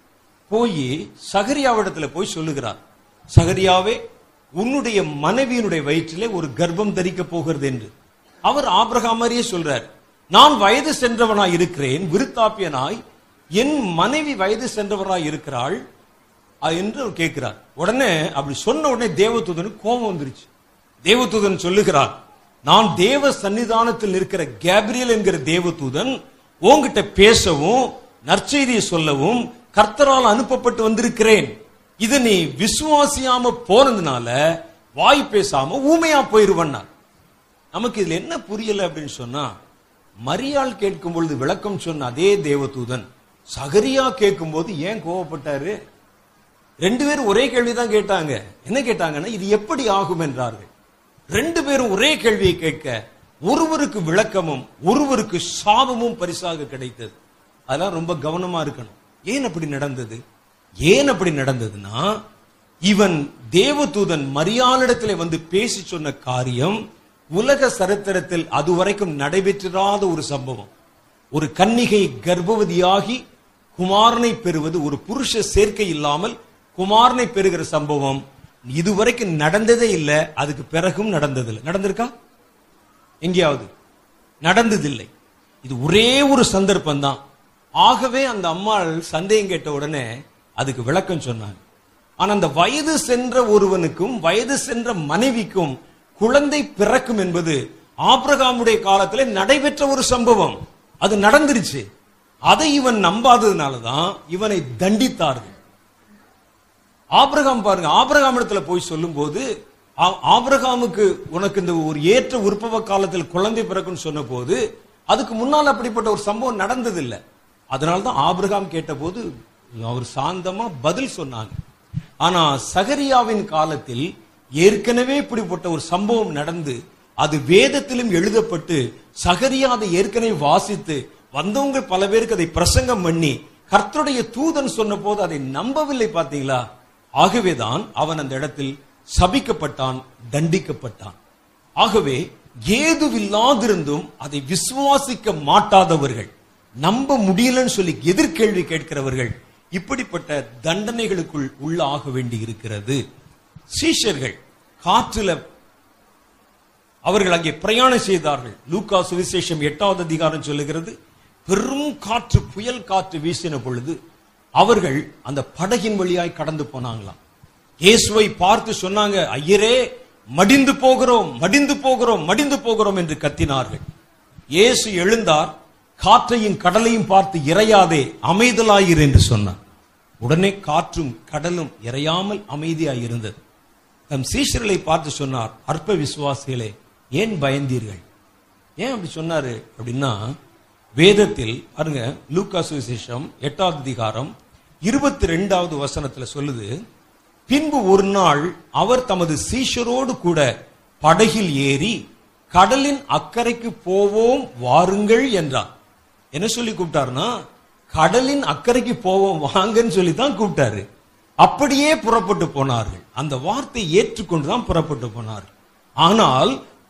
Speaker 1: போய் சகரியாவிடத்துல போய் சொல்லுகிறார் சகரியாவே உன்னுடைய மனைவியினுடைய வயிற்றிலே ஒரு கர்ப்பம் தரிக்க போகிறது என்று அவர் ஆபிரகாம் மாதிரியே சொல்றார் நான் வயது சென்றவனாய் இருக்கிறேன் விருத்தாப்பியனாய் என் மனைவி வயது சென்றவராய் இருக்கிறாள் அஹ் என்று அவர் கேட்கிறார் உடனே அப்படி சொன்ன உடனே தேவதூதனுக்கு கோபம் வந்துருச்சு தேவதூதன் சொல்லுகிறார் நான் தேவ சன்னிதானத்தில் இருக்கிற கேப்ரியல் என்கிற தேவதூதன் உன்கிட்ட பேசவும் நற்செய்தியை சொல்லவும் கர்த்தரால் அனுப்பப்பட்டு வந்திருக்கிறேன் இது நீ விசுவாசியாம போனதுனால வாய் பேசாம ஊமையா போயிருவன்னா நமக்கு இதுல என்ன புரியல அப்படின்னு சொன்னா மரியாள் கேட்கும் பொழுது விளக்கம் சொன்ன அதே தேவதூதன் சகரியா கேட்கும் போது ஏன் கோவப்பட்டாரு ரெண்டு பேரும் ஒரே கேள்விதான் கேட்டாங்க என்ன கேட்டாங்கன்னா இது எப்படி ஆகும் என்றார்கள் ரெண்டு பேரும் ஒரே கேள்வியை கேட்க ஒருவருக்கு விளக்கமும் ஒருவருக்கு சாபமும் பரிசாக கிடைத்தது அதெல்லாம் ரொம்ப கவனமா இருக்கணும் ஏன் அப்படி நடந்தது ஏன் அப்படி நடந்ததுன்னா இவன் தேவதூதன் மரியாளிடத்திலே வந்து பேசி சொன்ன காரியம் உலக சரித்திரத்தில் அதுவரைக்கும் நடைபெற்றிராத ஒரு சம்பவம் ஒரு கன்னிகை கர்ப்பவதியாகி குமாரனை பெறுவது ஒரு புருஷ சேர்க்கை இல்லாமல் குமாரனை பெறுகிற சம்பவம் இதுவரைக்கும் நடந்ததே இல்லை அதுக்கு பிறகும் நடந்ததில்லை நடந்திருக்கா எங்கேயாவது நடந்ததில்லை இது ஒரே ஒரு சந்தர்ப்பம் தான் ஆகவே அந்த அம்மாள் சந்தேகம் கேட்ட உடனே அதுக்கு விளக்கம் சொன்னாங்க ஆனா அந்த வயது சென்ற ஒருவனுக்கும் வயது சென்ற மனைவிக்கும் குழந்தை பிறக்கும் என்பது ஆபிரகாமுடைய காலத்திலே நடைபெற்ற ஒரு சம்பவம் அது நடந்துருச்சு அதை இவன் நம்பாததுனாலதான் இவனை தண்டித்தார்கள் ஆபிரகாம் பாருங்க ஆபிரகாம் இடத்துல போய் சொல்லும்போது ஆ- ஆபிரகாமுக்கு உனக்கு இந்த ஒரு ஏற்ற உற்பவ காலத்தில் குழந்தை பிறக்கும்னு சொன்ன போது அதுக்கு முன்னால் அப்படிப்பட்ட ஒரு சம்பவம் நடந்ததில்லை அதனால்தான் ஆபிரகாம் கேட்டபோது அவர் சாந்தமா பதில் சொன்னாங்க ஆனா சகரியாவின் காலத்தில் ஏற்கனவே இப்படிப்பட்ட ஒரு சம்பவம் நடந்து அது வேதத்திலும் எழுதப்பட்டு சகரியா அதை ஏற்கனவே வாசித்து வந்தவங்க பல பேருக்கு அதை பிரசங்கம் பண்ணி கர்த்தருடைய தூதன் சொன்ன போது அதை நம்பவில்லை பாத்தீங்களா ஆகவேதான் அவன் அந்த இடத்தில் சபிக்கப்பட்டான் தண்டிக்கப்பட்டான் ஆகவே ஏதுவில்லாதிருந்தும் அதை விசுவாசிக்க மாட்டாதவர்கள் நம்ப முடியலன்னு சொல்லி எதிர்கேள்வி கேட்கிறவர்கள் இப்படிப்பட்ட தண்டனைகளுக்குள் உள்ளாக வேண்டி இருக்கிறது சீஷர்கள் காற்றுல அவர்கள் அங்கே பிரயாணம் செய்தார்கள் லூக்கா சுவிசேஷம் எட்டாவது அதிகாரம் சொல்லுகிறது பெரும் காற்று புயல் காற்று வீசின பொழுது அவர்கள் அந்த படகின் வழியாய் கடந்து போனாங்களாம் இயேசுவை பார்த்து சொன்னாங்க ஐயரே மடிந்து போகிறோம் மடிந்து போகிறோம் மடிந்து போகிறோம் என்று கத்தினார்கள் இயேசு எழுந்தார் காற்றையும் கடலையும் பார்த்து இறையாதே அமைதலாயிரு என்று சொன்னார் உடனே காற்றும் கடலும் இறையாமல் அமைதியாய் இருந்தது தம் சீஷர்களை பார்த்து சொன்னார் அற்ப விசுவாசிகளே ஏன் பயந்தீர்கள் ஏன் அப்படி சொன்னாரு அப்படின்னா வேதத்தில் பாருங்க லூக்கா சுவிசேஷம் எட்டாவது அதிகாரம் இருபத்தி ரெண்டாவது வசனத்துல சொல்லுது பின்பு ஒரு நாள் அவர் தமது சீஷரோடு கூட படகில் ஏறி கடலின் அக்கறைக்கு போவோம் வாருங்கள் என்றார் என்ன சொல்லி கூப்பிட்டாருன்னா கடலின் அக்கறைக்கு போவோம் வாங்கன்னு சொல்லி தான் கூப்பிட்டாரு அப்படியே புறப்பட்டு போனார்கள் அந்த வார்த்தை ஏற்றுக்கொண்டு தான் புறப்பட்டு போனார்கள் ஆனால்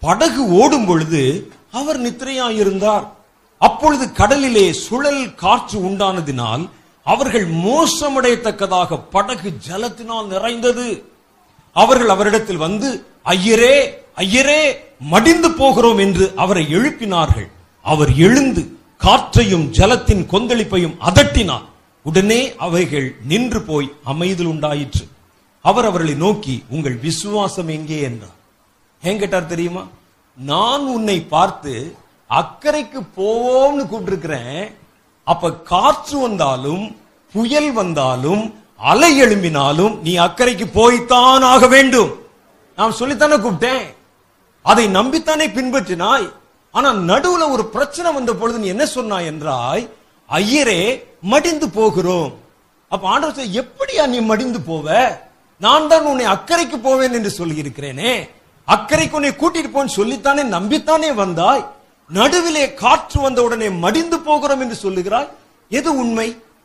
Speaker 1: படகு ஓடும் பொழுது அவர் நித்திரையாயிருந்தார் அப்பொழுது கடலிலே சுழல் காற்று உண்டானதினால் அவர்கள் மோசமடையத்தக்கதாக படகு ஜலத்தினால் நிறைந்தது அவர்கள் அவரிடத்தில் வந்து ஐயரே ஐயரே மடிந்து போகிறோம் என்று அவரை எழுப்பினார்கள் அவர் எழுந்து காற்றையும் ஜலத்தின் கொந்தளிப்பையும் அதட்டினார் உடனே அவைகள் நின்று போய் அமைதல் உண்டாயிற்று அவர் அவர்களை நோக்கி உங்கள் விசுவாசம் எங்கே என்றார் ஏன் கேட்டார் தெரியுமா நான் உன்னை பார்த்து அக்கறைக்கு போவோம்னு கூப்பிட்டிருக்கிறேன் அப்ப காற்று வந்தாலும் புயல் வந்தாலும் அலை எழும்பினாலும் நீ அக்கறைக்கு போய்த்தான் ஆக வேண்டும் நான் சொல்லித்தானே கூப்பிட்டேன் அதை நம்பித்தானே பின்பற்றினாய் ஆனா நடுவுல ஒரு பிரச்சனை வந்த பொழுது நீ என்ன சொன்னாய் என்றாய் ஐயரே மடிந்து போகிறோம் அப்ப ஆண்டவர் சொல்ல, எப்படியா நீ மடிந்து போவ நான் தான் உன்னை அக்கறைக்கு போவேன் என்று சொல்லி இருக்கிறேனே அக்கறைக்கு உன்னை கூட்டிட்டு போன்னு சொல்லித்தானே நம்பித்தானே வந்தாய் நடுவிலே காற்று வந்த உடனே மடிந்து போகிறோம் என்று சொல்லுகிறாய் எது உண்மை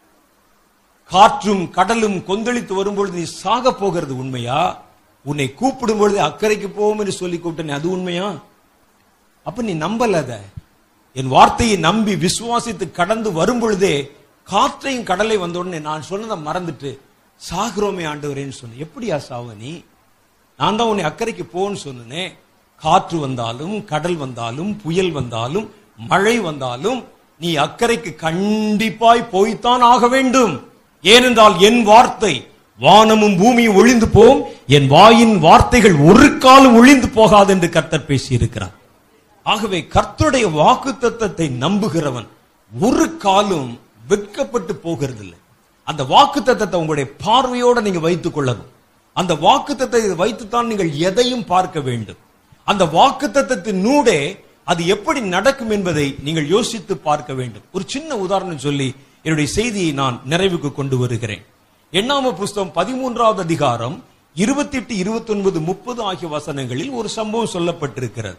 Speaker 1: காற்றும் கடலும் கொந்தளித்து வரும்பொழுது நீ சாக போகிறது உண்மையா உன்னை கூப்பிடும் பொழுது அக்கறைக்கு போவோம் என்று சொல்லி கூப்பிட்டேன் அது உண்மையா அப்ப நீ நம்பல அத என் வார்த்தையை நம்பி விசுவாசித்து கடந்து வரும் பொழுதே காற்றையும் கடலை வந்த உடனே நான் சொன்னதை மறந்துட்டு சாகுறோமே ஆண்டவரேன்னு சொன்னேன் எப்படியா சாவ நீ நான் தான் உன்னை அக்கறைக்கு போன்னு சொன்னேனே காற்று வந்தாலும் கடல் வந்தாலும் புயல் வந்தாலும் மழை வந்தாலும் நீ அக்கறைக்கு கண்டிப்பாய் போய்த்தான் ஆக வேண்டும் ஏனென்றால் என் வார்த்தை வானமும் பூமியும் ஒழிந்து போம் என் வாயின் வார்த்தைகள் ஒரு காலம் ஒழிந்து போகாது என்று கர்த்தர் பேசியிருக்கிறார் ஆகவே கர்த்தருடைய வாக்கு தத்தத்தை நம்புகிறவன் ஒரு காலும் வெட்கப்பட்டு போகிறதில்லை அந்த வாக்கு தத்தத்தை உங்களுடைய பார்வையோட நீங்க வைத்துக் கொள்ளணும் அந்த வாக்கு தத்தத்தை வைத்துத்தான் நீங்கள் எதையும் பார்க்க வேண்டும் அந்த வாக்கு தத்தத்தினூடே அது எப்படி நடக்கும் என்பதை நீங்கள் யோசித்து பார்க்க வேண்டும் ஒரு சின்ன உதாரணம் சொல்லி என்னுடைய செய்தியை நான் நிறைவுக்கு கொண்டு வருகிறேன் எண்ணாம புஸ்தகம் பதிமூன்றாவது அதிகாரம் இருபத்தி எட்டு இருபத்தி ஒன்பது முப்பது ஆகிய வசனங்களில் ஒரு சம்பவம் சொல்லப்பட்டிருக்கிறது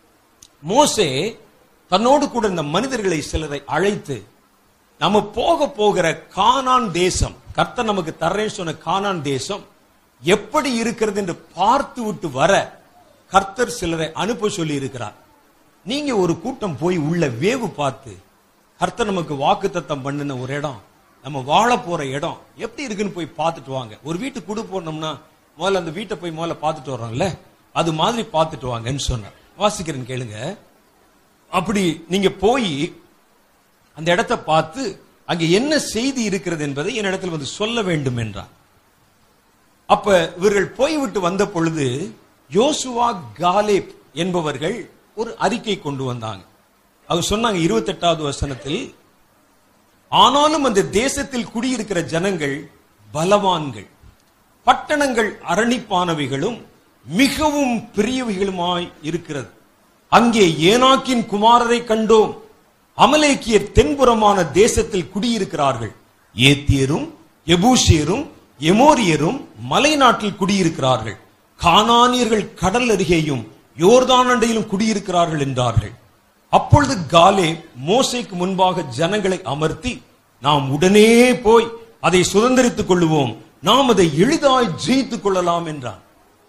Speaker 1: மோசே தன்னோடு கூட இந்த மனிதர்களை சிலரை அழைத்து நம்ம போக போகிற கானான் தேசம் கர்த்தர் நமக்கு தர்றேன்னு சொன்ன கானான் தேசம் எப்படி இருக்கிறது என்று பார்த்து விட்டு வர கர்த்தர் சிலரை அனுப்ப சொல்லி இருக்கிறார் நீங்க ஒரு கூட்டம் போய் உள்ள வேவு பார்த்து கர்த்தர் நமக்கு வாக்குத்தத்தம் பண்ணின ஒரு இடம் நம்ம வாழ போற இடம் எப்படி இருக்குன்னு போய் பார்த்துட்டு வாங்க ஒரு வீட்டுக்கு குடு போனோம்னா முதல்ல அந்த வீட்டை போய் முதல்ல பார்த்துட்டு வர்றோம்ல அது மாதிரி பார்த்துட்டு வாங்கன்னு சொன்னார் வாசிக்கிறேன் கேளுங்க அப்படி நீங்க போய் அந்த இடத்தை பார்த்து அங்க என்ன செய்தி இருக்கிறது என்பதை என்னிடத்தில் வந்து சொல்ல வேண்டும் என்றார் அப்ப இவர்கள் போய்விட்டு வந்த பொழுது யோசுவா காலேப் என்பவர்கள் ஒரு அறிக்கை கொண்டு வந்தாங்க அவங்க சொன்னாங்க இருபத்தெட்டாவது வசனத்தில் ஆனாலும் அந்த தேசத்தில் குடியிருக்கிற ஜனங்கள் பலவான்கள் பட்டணங்கள் அரணிப்பானவைகளும் மிகவும் பெரியவைகளுமாய் இருக்கிறது அங்கே ஏனாக்கின் குமாரரை கண்டோம் அமலேக்கியர் தென்புறமான தேசத்தில் குடியிருக்கிறார்கள் ஏத்தியரும் எபூசியரும் எமோரியரும் மலை நாட்டில் குடியிருக்கிறார்கள் கானானியர்கள் கடல் அருகேயும் யோர்தான் அண்டையிலும் குடியிருக்கிறார்கள் என்றார்கள் அப்பொழுது காலே மோசைக்கு முன்பாக ஜனங்களை அமர்த்தி நாம் உடனே போய் அதை சுதந்திரித்துக் கொள்ளுவோம் நாம் அதை எளிதாய் ஜெயித்துக் கொள்ளலாம் என்றான்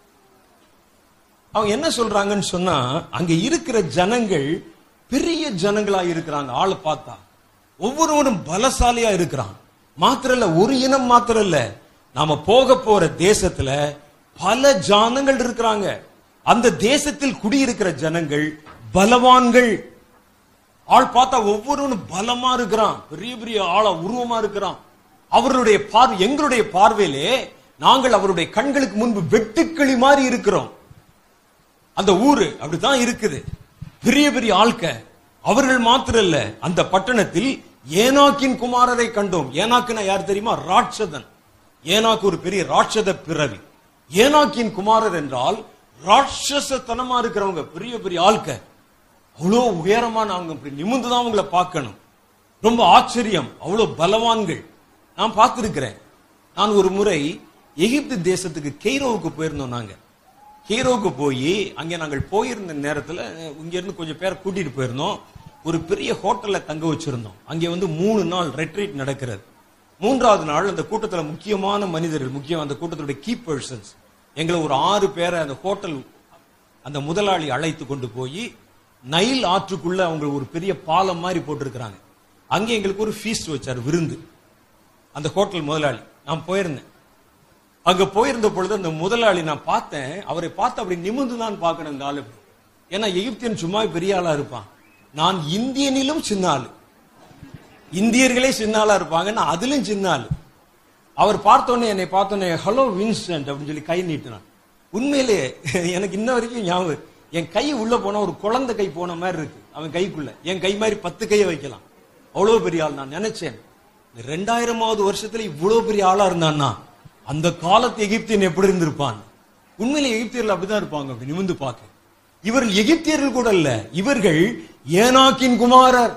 Speaker 1: அவங்க என்ன சொல்றாங்கன்னு சொன்னா அங்க இருக்கிற ஜனங்கள் பெரிய ஜனங்களா இருக்கிறாங்க ஆளை பார்த்தா ஒவ்வொருவரும் பலசாலியா இருக்கிறான் மாத்திரம் இல்ல ஒரு இனம் மாத்திரம் இல்ல நாம போக போற தேசத்துல பல ஜானங்கள் இருக்கிறாங்க அந்த தேசத்தில் குடியிருக்கிற ஜனங்கள் பலவான்கள் ஆள் பார்த்தா ஒவ்வொருவனும் பலமா இருக்கிறான் பெரிய பெரிய ஆளா உருவமா இருக்கிறான் அவருடைய பார்வை எங்களுடைய பார்வையிலே நாங்கள் அவருடைய கண்களுக்கு முன்பு வெட்டுக்கிளி மாதிரி இருக்கிறோம் அந்த ஊரு அப்படித்தான் இருக்குது பெரிய பெரிய ஆட்க அவர்கள் மாத்திரம் இல்ல அந்த பட்டணத்தில் ஏனாக்கின் குமாரரை கண்டோம் ஏனாக்குனா யார் தெரியுமா ராட்சதன் ஏனாக்கு ஒரு பெரிய ராட்சத பிறவி ஏனாக்கின் குமாரர் என்றால் ராட்சசத்தனமா இருக்கிறவங்க பெரிய பெரிய ஆட்க அவ்வளோ உயரமான அவங்க இப்படி நிமிந்து தான் அவங்கள பார்க்கணும் ரொம்ப ஆச்சரியம் அவ்வளோ பலவான்கள் நான் பார்த்திருக்கிறேன் நான் ஒரு முறை எகிப்து தேசத்துக்கு கெய்ரோவுக்கு போயிருந்தோம் நாங்க கெய்ரோவுக்கு போய் அங்கே நாங்கள் போயிருந்த நேரத்துல இங்க இருந்து கொஞ்சம் பேரை கூட்டிட்டு போயிருந்தோம் ஒரு பெரிய ஹோட்டல்ல தங்க வச்சிருந்தோம் அங்கே வந்து மூணு நாள் ரெட்ரீட் நடக்கிறது மூன்றாவது நாள் அந்த கூட்டத்துல முக்கியமான மனிதர்கள் முக்கியம் அந்த கூட்டத்துடைய கீ பர்சன்ஸ் எங்களை ஒரு ஆறு பேரை அந்த ஹோட்டல் அந்த முதலாளி அழைத்து கொண்டு போய் நைல் ஆற்றுக்குள்ள அவங்க ஒரு பெரிய பாலம் மாதிரி போட்டிருக்கிறாங்க அங்கே எங்களுக்கு ஒரு ஃபீஸ்ட் வச்சார் விருந்து அந்த ஹோட்டல் முதலாளி நான் போயிருந்தேன் அங்க போயிருந்த பொழுது அந்த முதலாளி நான் பார்த்தேன் அவரை பார்த்து அப்படி நிமிர்ந்து தான் பார்க்கணும் இந்த ஆளு ஏன்னா எகிப்தியன் சும்மா பெரிய ஆளா இருப்பான் நான் இந்தியனிலும் சின்ன ஆளு இந்தியர்களே சின்ன ஆளா இருப்பாங்க நான் அதிலும் சின்ன ஆளு அவர் பார்த்தோன்னே என்னை பார்த்தோன்னே ஹலோ வின்சென்ட் அப்படின்னு சொல்லி கை நீட்டினான் உண்மையிலே எனக்கு இன்ன வரைக்கும் ஞாபகம் என் கை உள்ள போனா ஒரு குழந்தை கை போன மாதிரி இருக்கு அவன் கைக்குள்ள என் கை மாதிரி பத்து கையை வைக்கலாம் அவ்வளவு பெரிய ஆள் நான் நினைச்சேன் இந்த ரெண்டாயிரமாவது வருஷத்துல இவ்வளவு பெரிய ஆளா இருந்தான்னா அந்த காலத்து எகிப்தியன் எப்படி இருந்திருப்பான் உண்மையிலே எகிப்தியர்கள் அப்படிதான் இருப்பாங்க அப்படி நிமிந்து பார்க்க இவர்கள் எகிப்தியர்கள் கூட அல்ல இவர்கள் ஏனாக்கின் குமாரர்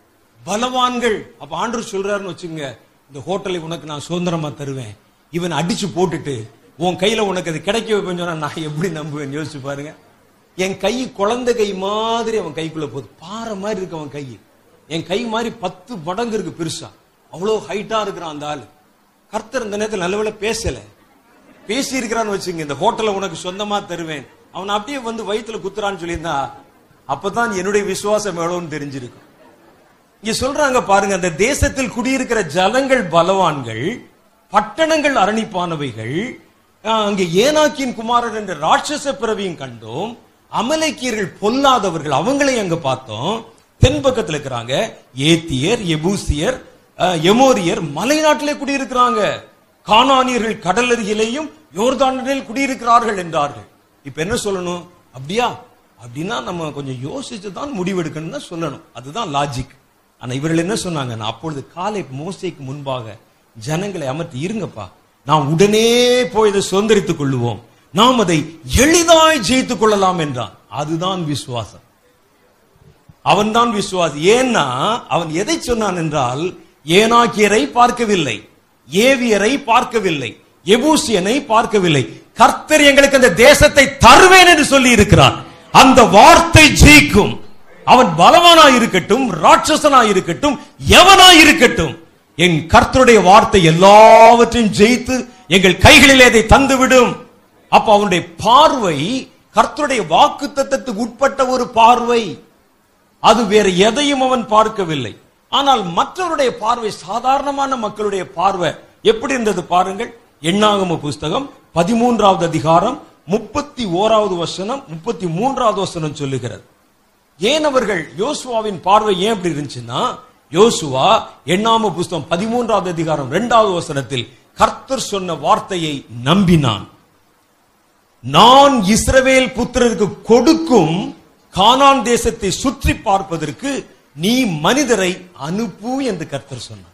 Speaker 1: பலவான்கள் அப்ப ஆண்டவர் சொல்றாருன்னு வச்சுங்க இந்த ஹோட்டலை உனக்கு நான் சுதந்திரமா தருவேன் இவன் அடிச்சு போட்டுட்டு உன் கையில உனக்கு அது கிடைக்க வைப்பேன்னு சொன்னா நான் எப்படி நம்புவேன் யோசிச்சு பாருங்க என் கை குழந்தை கை மாதிரி அவன் கைக்குள்ள போகுது பாறை மாதிரி இருக்கு அவன் கை என் கை மாதிரி பத்து மடங்கு இருக்கு பெருசா அவ்வளவு ஹைட்டா இருக்கிறான் அந்த ஆளு கர்த்தர் இந்த நேரத்தில் நல்லவேளை பேசல பேசி இருக்கிறான்னு வச்சுங்க இந்த ஹோட்டலை உனக்கு சொந்தமா தருவேன் அவன் அப்படியே வந்து வயித்துல குத்துறான்னு சொல்லியிருந்தா அப்பதான் என்னுடைய விசுவாசம் எவ்வளவுன்னு தெரிஞ்சிருக்கும் இங்க சொல்றாங்க பாருங்க அந்த தேசத்தில் குடியிருக்கிற ஜனங்கள் பலவான்கள் பட்டணங்கள் அரணிப்பானவைகள் ஆஹ், அங்கே ஏனாக்கின் குமாரர் என்ற ராட்சச பிறவியும் கண்டோம் அமலேக்கியர்கள் பொல்லாதவர்கள் அவங்களை அங்க பார்த்தோம் தென் பக்கத்துல இருக்கிறாங்க ஏத்தியர் எபூசியர் ஆஹ், எமோரியர் மலைநாட்டிலே குடியிருக்கிறாங்க கானானியர்கள் கடல் அருகிலேயும் யோர்தானில் குடியிருக்கிறார்கள் என்றார்கள் இப்ப என்ன சொல்லணும் அப்படியா அப்படின்னா நம்ம கொஞ்சம் யோசிச்சு தான் முடிவெடுக்கணும் தான் சொல்லணும் அதுதான் லாஜிக் ஆனா இவர்கள் என்ன சொன்னாங்க நான் அப்பொழுது காலை மோசைக்கு முன்பாக ஜனங்களை அமர்த்தி இருங்கப்பா நாம் உடனே போய் இதை சுதந்திரித்துக் கொள்ளுவோம் நாம் அதை எளிதாய் ஜெயித்துக் கொள்ளலாம் என்றான் அதுதான் விசுவாசம் அவன்தான் விசுவாசி ஏன்னா அவன் எதை சொன்னான் என்றால் ஏனாக்கியரை பார்க்கவில்லை ஏவியரை பார்க்கவில்லை எபூசியனை பார்க்கவில்லை கர்த்தர் எங்களுக்கு அந்த தேசத்தை தருவேன் என்று சொல்லி இருக்கிறார் அந்த வார்த்தை ஜெயிக்கும் அவன் பலவானாய் இருக்கட்டும் ராட்சசனாய் இருக்கட்டும் எவனாய் இருக்கட்டும் என் கர்த்தருடைய வார்த்தை எல்லாவற்றையும் ஜெயித்து எங்கள் கைகளிலே அதை தந்துவிடும் அப்ப அவனுடைய பார்வை கர்த்தருடைய வாக்கு தத்தத்துக்கு உட்பட்ட ஒரு பார்வை அது வேற எதையும் அவன் பார்க்கவில்லை ஆனால் மற்றவருடைய பார்வை சாதாரணமான மக்களுடைய பார்வை எப்படி இருந்தது பாருங்கள் எண்ணாகம புஸ்தகம் பதிமூன்றாவது அதிகாரம் முப்பத்தி ஓராவது வசனம் முப்பத்தி மூன்றாவது வசனம் சொல்லுகிறது ஏன் அவர்கள் யோசுவாவின் பார்வை ஏன் இப்படி இருந்துச்சுன்னா யோசுவா எண்ணாம புஸ்தகம் பதிமூன்றாவது அதிகாரம் இரண்டாவது வசனத்தில் கர்த்தர் சொன்ன வார்த்தையை நம்பினான் நான் இஸ்ரவேல் புத்திரருக்கு கொடுக்கும் கானான் தேசத்தை சுற்றி பார்ப்பதற்கு நீ மனிதரை அனுப்பு என்று கர்த்தர் சொன்னார்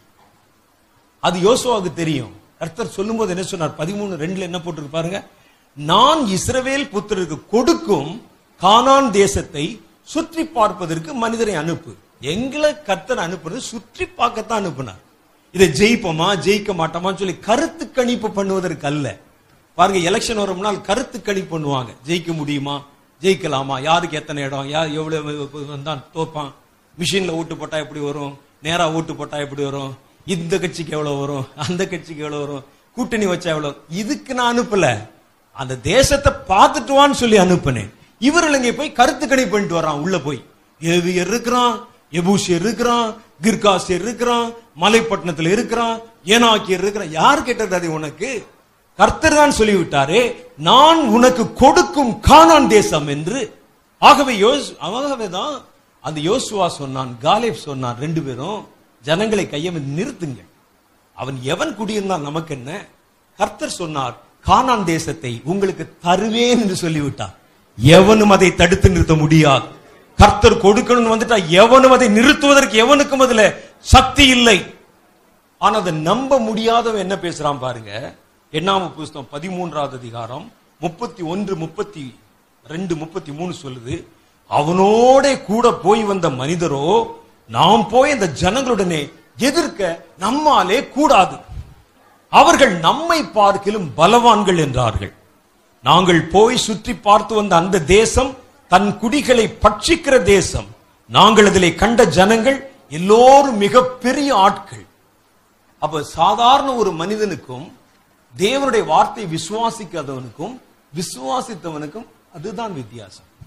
Speaker 1: அது யோசுவாவுக்கு தெரியும் கர்த்தர் சொல்லும்போது என்ன சொன்னார் பதிமூணு ரெண்டுல என்ன போட்டிருக்கு பாருங்க நான் இஸ்ரவேல் புத்திரருக்கு கொடுக்கும் கானான் தேசத்தை சுற்றி பார்ப்பதற்கு மனிதரை அனுப்பு எங்களை கர்த்தர் அனுப்புறது சுற்றி பார்க்கத்தான் அனுப்புனார் இதை ஜெயிப்போமா ஜெயிக்க மாட்டோமான்னு சொல்லி கருத்து கணிப்பு பண்ணுவதற்கு அல்ல பாருங்க எலெக்ஷன் வரும்னால் கருத்து கணிப்பு பண்ணுவாங்க ஜெயிக்க முடியுமா ஜெயிக்கலாமா யாருக்கு எத்தனை இடம் யார் எவ்வளவு வந்தான் தோப்பான் மிஷின்ல ஓட்டு போட்டா எப்படி வரும் நேரா ஓட்டு போட்டா எப்படி வரும் இந்த கட்சிக்கு எவ்வளவு வரும் அந்த கட்சிக்கு எவ்வளவு வரும் கூட்டணி வச்சா எவ்வளவு இதுக்கு நான் அனுப்பல அந்த தேசத்தை பார்த்துட்டு வான்னு சொல்லி அனுப்புனேன் இவர்கள் இங்க போய் கருத்து கணிப்பு பண்ணிட்டு வர்றான் உள்ள போய் ஏவியர் இருக்கிறான் எபூசியர் இருக்கிறான் கிர்காசியர் இருக்கிறான் மலைப்பட்டினத்துல இருக்கிறான் ஏனாக்கியர் இருக்கிறான் யார் கேட்டது அது உனக்கு கர்த்தர் தான் சொல்லிவிட்டாரே நான் உனக்கு கொடுக்கும் கானான் தேசம் என்று ஆகவே யோஸ் ஆகவே தான் அந்த யோசுவா சொன்னான் காலேப் சொன்னான் ரெண்டு பேரும் ஜனங்களை கையம நிறுத்துங்கள் அவன் எவன் குடியிருந்தான் நமக்கு என்ன கர்த்தர் சொன்னார் கானான் தேசத்தை உங்களுக்கு தருவேன் என்று சொல்லிவிட்டார் எவனும் அதை தடுத்து நிறுத்த முடியாது கர்த்தர் கொடுக்கணும்னு வந்துட்டா எவனும் அதை நிறுத்துவதற்கு எவனுக்கும் அதுல சக்தி இல்லை ஆனா அதை நம்ப முடியாதவன் என்ன பேசுறான் பாருங்க எண்ணாம புஸ்தகம் பதிமூன்றாவது அதிகாரம் முப்பத்தி ஒன்று முப்பத்தி ரெண்டு முப்பத்தி மூணு சொல்லுது அவனோட கூட போய் வந்த மனிதரோ நாம் போய் அந்த ஜனங்களுடனே எதிர்க்க நம்மாலே கூடாது அவர்கள் நம்மை பார்க்கிலும் பலவான்கள் என்றார்கள் நாங்கள் போய் சுற்றி பார்த்து வந்த அந்த தேசம் தன் குடிகளை பட்சிக்கிற தேசம் நாங்கள் அதிலே கண்ட ஜனங்கள் எல்லோரும் மிகப்பெரிய ஆட்கள் அப்ப சாதாரண ஒரு மனிதனுக்கும் தேவனுடைய வார்த்தை விசுவாசிக்காதவனுக்கும் விசுவாசித்தவனுக்கும் அதுதான் வித்தியாசம்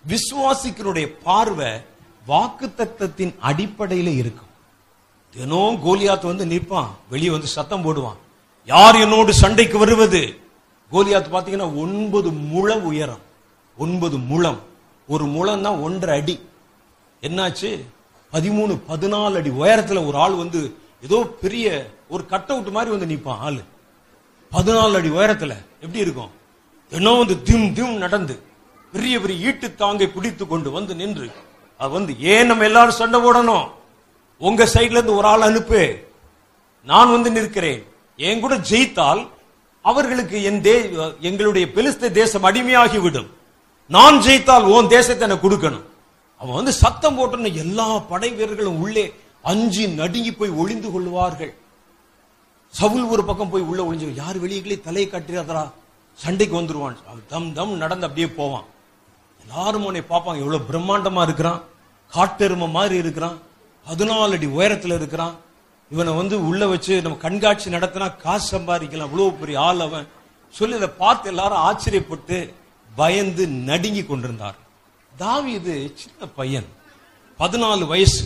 Speaker 1: விசுவாசிக்கனுடைய பார்வை வாக்குத்தத்தத்தின் அடிப்படையில இருக்கும் தினம் கோலியாத் வந்து நிற்பான் வெளியே வந்து சத்தம் போடுவான் யார் என்னோடு சண்டைக்கு வருவது கோலியாத் பாத்தீங்கன்னா ஒன்பது முழம் உயரம் ஒன்பது முழம் ஒரு முழம்னா ஒன்றரை அடி என்னாச்சு பதிமூணு பதினாலு அடி உயரத்துல ஒரு ஆள் வந்து ஏதோ பெரிய ஒரு கட் அவுட் மாதிரி வந்து நிப்பான் ஆளு பதினாலு அடி உயரத்துல எப்படி இருக்கும் தினம் வந்து திம் திம் நடந்து பெரிய பெரிய ஈட்டு தாங்கை பிடித்து கொண்டு வந்து நின்று அது வந்து ஏன் நம்ம எல்லாரும் சண்டை போடணும் உங்க சைடுல இருந்து ஒரு ஆள் அனுப்பு நான் வந்து நிற்கிறேன் என் கூட ஜெயித்தால் அவர்களுக்கு என் தே எங்களுடைய பெலிஸ்த தேசம் அடிமையாகி விடும் நான் ஜெயித்தால் உன் தேசத்தை எனக்கு கொடுக்கணும் அவன் வந்து சத்தம் போட்டோன்னு எல்லா படை வீரர்களும் உள்ளே அஞ்சி நடுங்கி போய் ஒளிந்து கொள்வார்கள் சவுல் ஒரு பக்கம் போய் உள்ள ஒளிஞ்சு யார் வெளியே தலையை கட்டிடாதரா சண்டைக்கு வந்துருவான் அவன் தம் தம் நடந்து அப்படியே போவான் எல்லாரும் அவனை பார்ப்பாங்க எவ்வளவு பிரம்மாண்டமா இருக்கிறான் காட்டெருமை மாதிரி இருக்கிறான் பதினாலு அடி உயரத்துல இருக்கிறான் இவனை வந்து உள்ள வச்சு நம்ம கண்காட்சி நடத்தினா காசு சம்பாதிக்கலாம் இவ்வளவு பெரிய ஆள் அவன் சொல்லி இதை பார்த்து எல்லாரும் ஆச்சரியப்பட்டு பயந்து நடுங்கி கொண்டிருந்தார் தாவீது சின்ன பையன் பதினாலு வயசு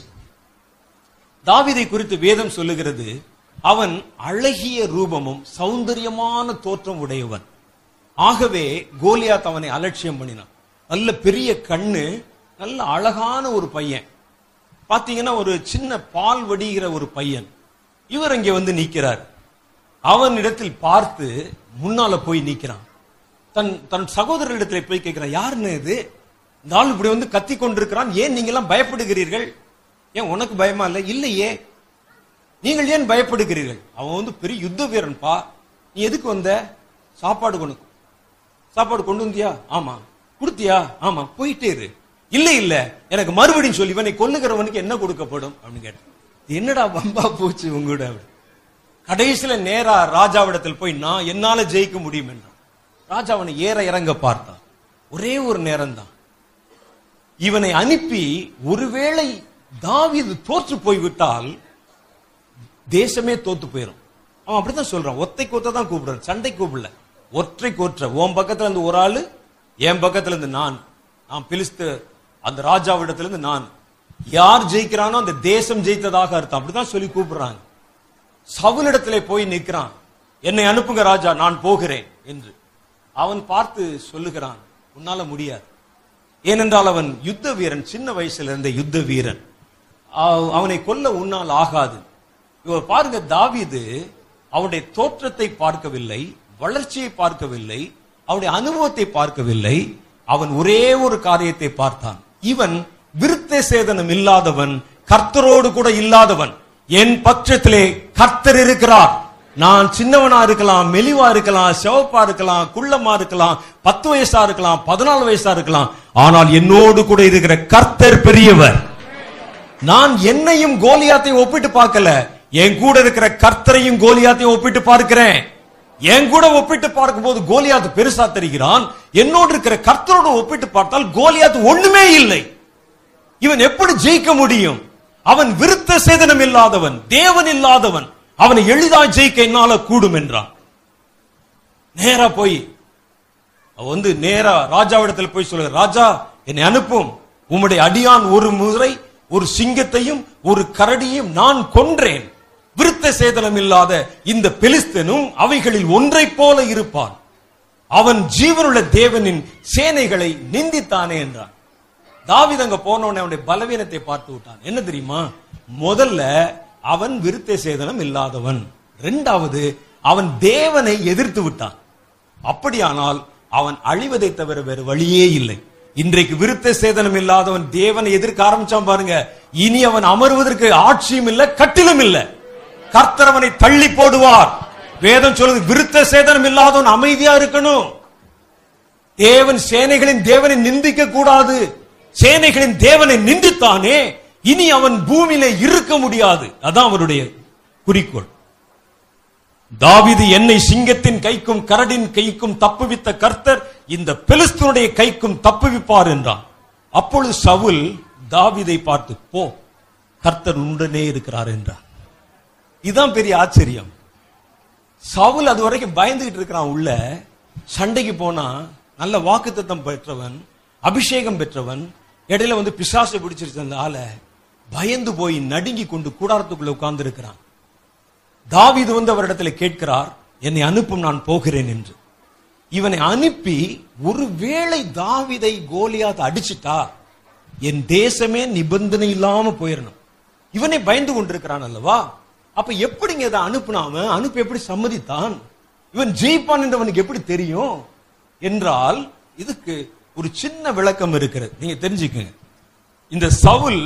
Speaker 1: தாவீதை குறித்து வேதம் சொல்லுகிறது அவன் அழகிய ரூபமும் சௌந்தரியமான தோற்றம் உடையவன் ஆகவே கோலியாத் அவனை அலட்சியம் பண்ணினான் நல்ல பெரிய கண்ணு நல்ல அழகான ஒரு பையன் பாத்தீங்கன்னா ஒரு சின்ன பால் வடிகிற ஒரு பையன் இவர் இங்க வந்து நிக்கிறார் அவன் இடத்தில் பார்த்து முன்னால போய் நிக்கிறான் தன் தன் சகோதரரிடத்தில் போய் கேட்கிறான் யாருன்னு இது இந்த ஆள் இப்படி வந்து கத்தி கொண்டிருக்கிறான் ஏன் நீங்க எல்லாம் பயப்படுகிறீர்கள் ஏன் உனக்கு பயமா இல்ல இல்லையே நீங்கள் ஏன் பயப்படுகிறீர்கள் அவன் வந்து பெரிய யுத்த வீரன்பா நீ எதுக்கு வந்த சாப்பாடு கொண்டு சாப்பாடு கொண்டு வந்தியா ஆமா கொடுத்தியா ஆமா போயிட்டே இரு இல்ல இல்ல எனக்கு மறுபடியும் சொல்லி இவனை கொல்லுகிறவனுக்கு என்ன கொடுக்கப்படும் அப்படின்னு கேட்டேன் என்னடா பம்பா போச்சு உங்கூட அப்படி. கடைசியில நேரா ராஜாவிடத்தில் போய் நான் என்னால ஜெயிக்க முடியும் என்றான் ராஜா அவனை ஏற இறங்க பார்த்தான் ஒரே ஒரு நேரம் தான் இவனை அனுப்பி ஒருவேளை தாவீது தோற்று போய்விட்டால் தேசமே தோத்து போயிடும் அவன் அப்படித்தான் சொல்றான் ஒத்தை கொத்த தான் கூப்பிடுறான் சண்டை கூப்பிடல ஒற்றை கோற்ற உன் பக்கத்துல இருந்து ஒரு ஆளு என் பக்கத்துல இருந்து நான் நான் பிலிஸ்து அந்த ராஜாவிடத்துல இருந்து நான் யார் ஜெயிக்கிறானோ அந்த தேசம் ஜெயித்ததாக அர்த்தம் அப்படிதான் சொல்லி கூப்பிடுறாங்க சவுலிடத்திலே போய் நிற்கிறான் என்னை அனுப்புங்க ராஜா நான் போகிறேன் என்று அவன் பார்த்து சொல்லுகிறான் உன்னால முடியாது ஏனென்றால் அவன் யுத்த வீரன் சின்ன வயசுல இருந்த யுத்த வீரன் அவ- அவனை கொல்ல உன்னால் ஆகாது இவர் பாருங்க தாவீது அவனுடைய தோற்றத்தை பார்க்கவில்லை வளர்ச்சியை பார்க்கவில்லை அவனுடைய அனுபவத்தை பார்க்கவில்லை அவன் ஒரே ஒரு காரியத்தை பார்த்தான் இவன் விருத்த சேதனம் இல்லாதவன் கர்த்தரோடு கூட இல்லாதவன் என் பட்சத்திலே கர்த்தர் இருக்கிறார் நான் சின்னவனா இருக்கலாம் மெலிவா இருக்கலாம் சிவப்பா இருக்கலாம் குள்ளமா இருக்கலாம் பத்து வயசா இருக்கலாம் பதினாலு வயசா இருக்கலாம் ஆனால் என்னோடு கூட இருக்கிற கர்த்தர் பெரியவர் நான் என்னையும் கோலியாத்தையும் ஒப்பிட்டு பார்க்கல என் கூட இருக்கிற கர்த்தரையும் கோலியாத்தையும் ஒப்பிட்டு பார்க்கிறேன் என் கூட ஒப்பிட்டு பார்க்கும்போது கோலியாத் பெருசா தெரிகிறான் என்னோடு இருக்கிற கர்த்தரோடு ஒப்பிட்டு பார்த்தால் கோலியாத் ஒண்ணுமே இல்லை இவன் எப்படி ஜெயிக்க முடியும் அவன் விருத்த சேதனம் இல்லாதவன் தேவன் இல்லாதவன் அவனை எளிதாய் ஜெயிக்க என்னால கூடும் என்றான் நேரா போய் அவ வந்து நேரா ராஜாவிடத்தில் போய் சொல்லுங்க ராஜா என்னை அனுப்பும் உம்முடைய அடியான் ஒரு முறை ஒரு சிங்கத்தையும் ஒரு கரடியும் நான் கொன்றேன் விருத்த சேதனம் இல்லாத இந்த பெலிஸ்தனும் அவைகளில் ஒன்றைப் போல இருப்பான் அவன் ஜீவனுள்ள தேவனின் சேனைகளை நிந்தித்தானே என்றான் தாவீது அங்க போன உடனே அவனுடைய பலவீனத்தை பார்த்து விட்டான் என்ன தெரியுமா முதல்ல அவன் விருத்த சேதனம் இல்லாதவன் இரண்டாவது அவன் தேவனை எதிர்த்து விட்டான் அப்படியானால் அவன் அழிவதை தவிர வேறு வழியே இல்லை இன்றைக்கு விருத்த சேதனம் இல்லாதவன் தேவனை எதிர்க்க ஆரம்பிச்சான் பாருங்க இனி அவன் அமர்வதற்கு ஆட்சியும் இல்ல கட்டிலும் இல்ல கர்த்தர் அவனை தள்ளி போடுவார் வேதம் சொல்லுது விருத்த சேதனம் இல்லாதவன் அமைதியா இருக்கணும் தேவன் சேனைகளின் தேவனை நிந்திக்க கூடாது சேனைகளின் தேவனை நிந்தித்தானே இனி அவன் பூமியில இருக்க முடியாது அதான் அவருடைய குறிக்கோள் தாவீது என்னை சிங்கத்தின் கைக்கும் கரடின் கைக்கும் தப்புவித்த கர்த்தர் இந்த பெலிஸ்தனுடைய கைக்கும் தப்புவிப்பார் என்றான் அப்பொழுது சவுல் தாவீதை பார்த்து போ கர்த்தர் உடனே இருக்கிறார் என்றார் இதுதான் பெரிய ஆச்சரியம் சவுல் அது வரைக்கும் பயந்துகிட்டு இருக்கிறான் உள்ள சண்டைக்கு போனா நல்ல வாக்குத்தத்தம் பெற்றவன் அபிஷேகம் பெற்றவன் இடையில வந்து பிசாசை பிடிச்சிருச்ச அந்த ஆளை பயந்து போய் நடுங்கி கொண்டு கூடாரத்துக்குள்ள உட்கார்ந்து இருக்கிறான் தாவீது வந்து அவரிடத்துல கேட்கிறார் என்னை அனுப்பும் நான் போகிறேன் என்று இவனை அனுப்பி ஒருவேளை தாவீதை கோலியாத் அடிச்சிட்டா என் தேசமே நிபந்தனை இல்லாம போயிடணும் இவனே பயந்து கொண்டிருக்கிறான் அல்லவா அப்ப எப்படிங்க இதை அனுப்புனாம அனுப்பி எப்படி சம்மதித்தான் இவன் ஜெயிப்பான் என்று அவனுக்கு எப்படி தெரியும் என்றால் இதுக்கு ஒரு சின்ன விளக்கம் இருக்கிறது நீங்க தெரிஞ்சுக்கங்க இந்த சவுல்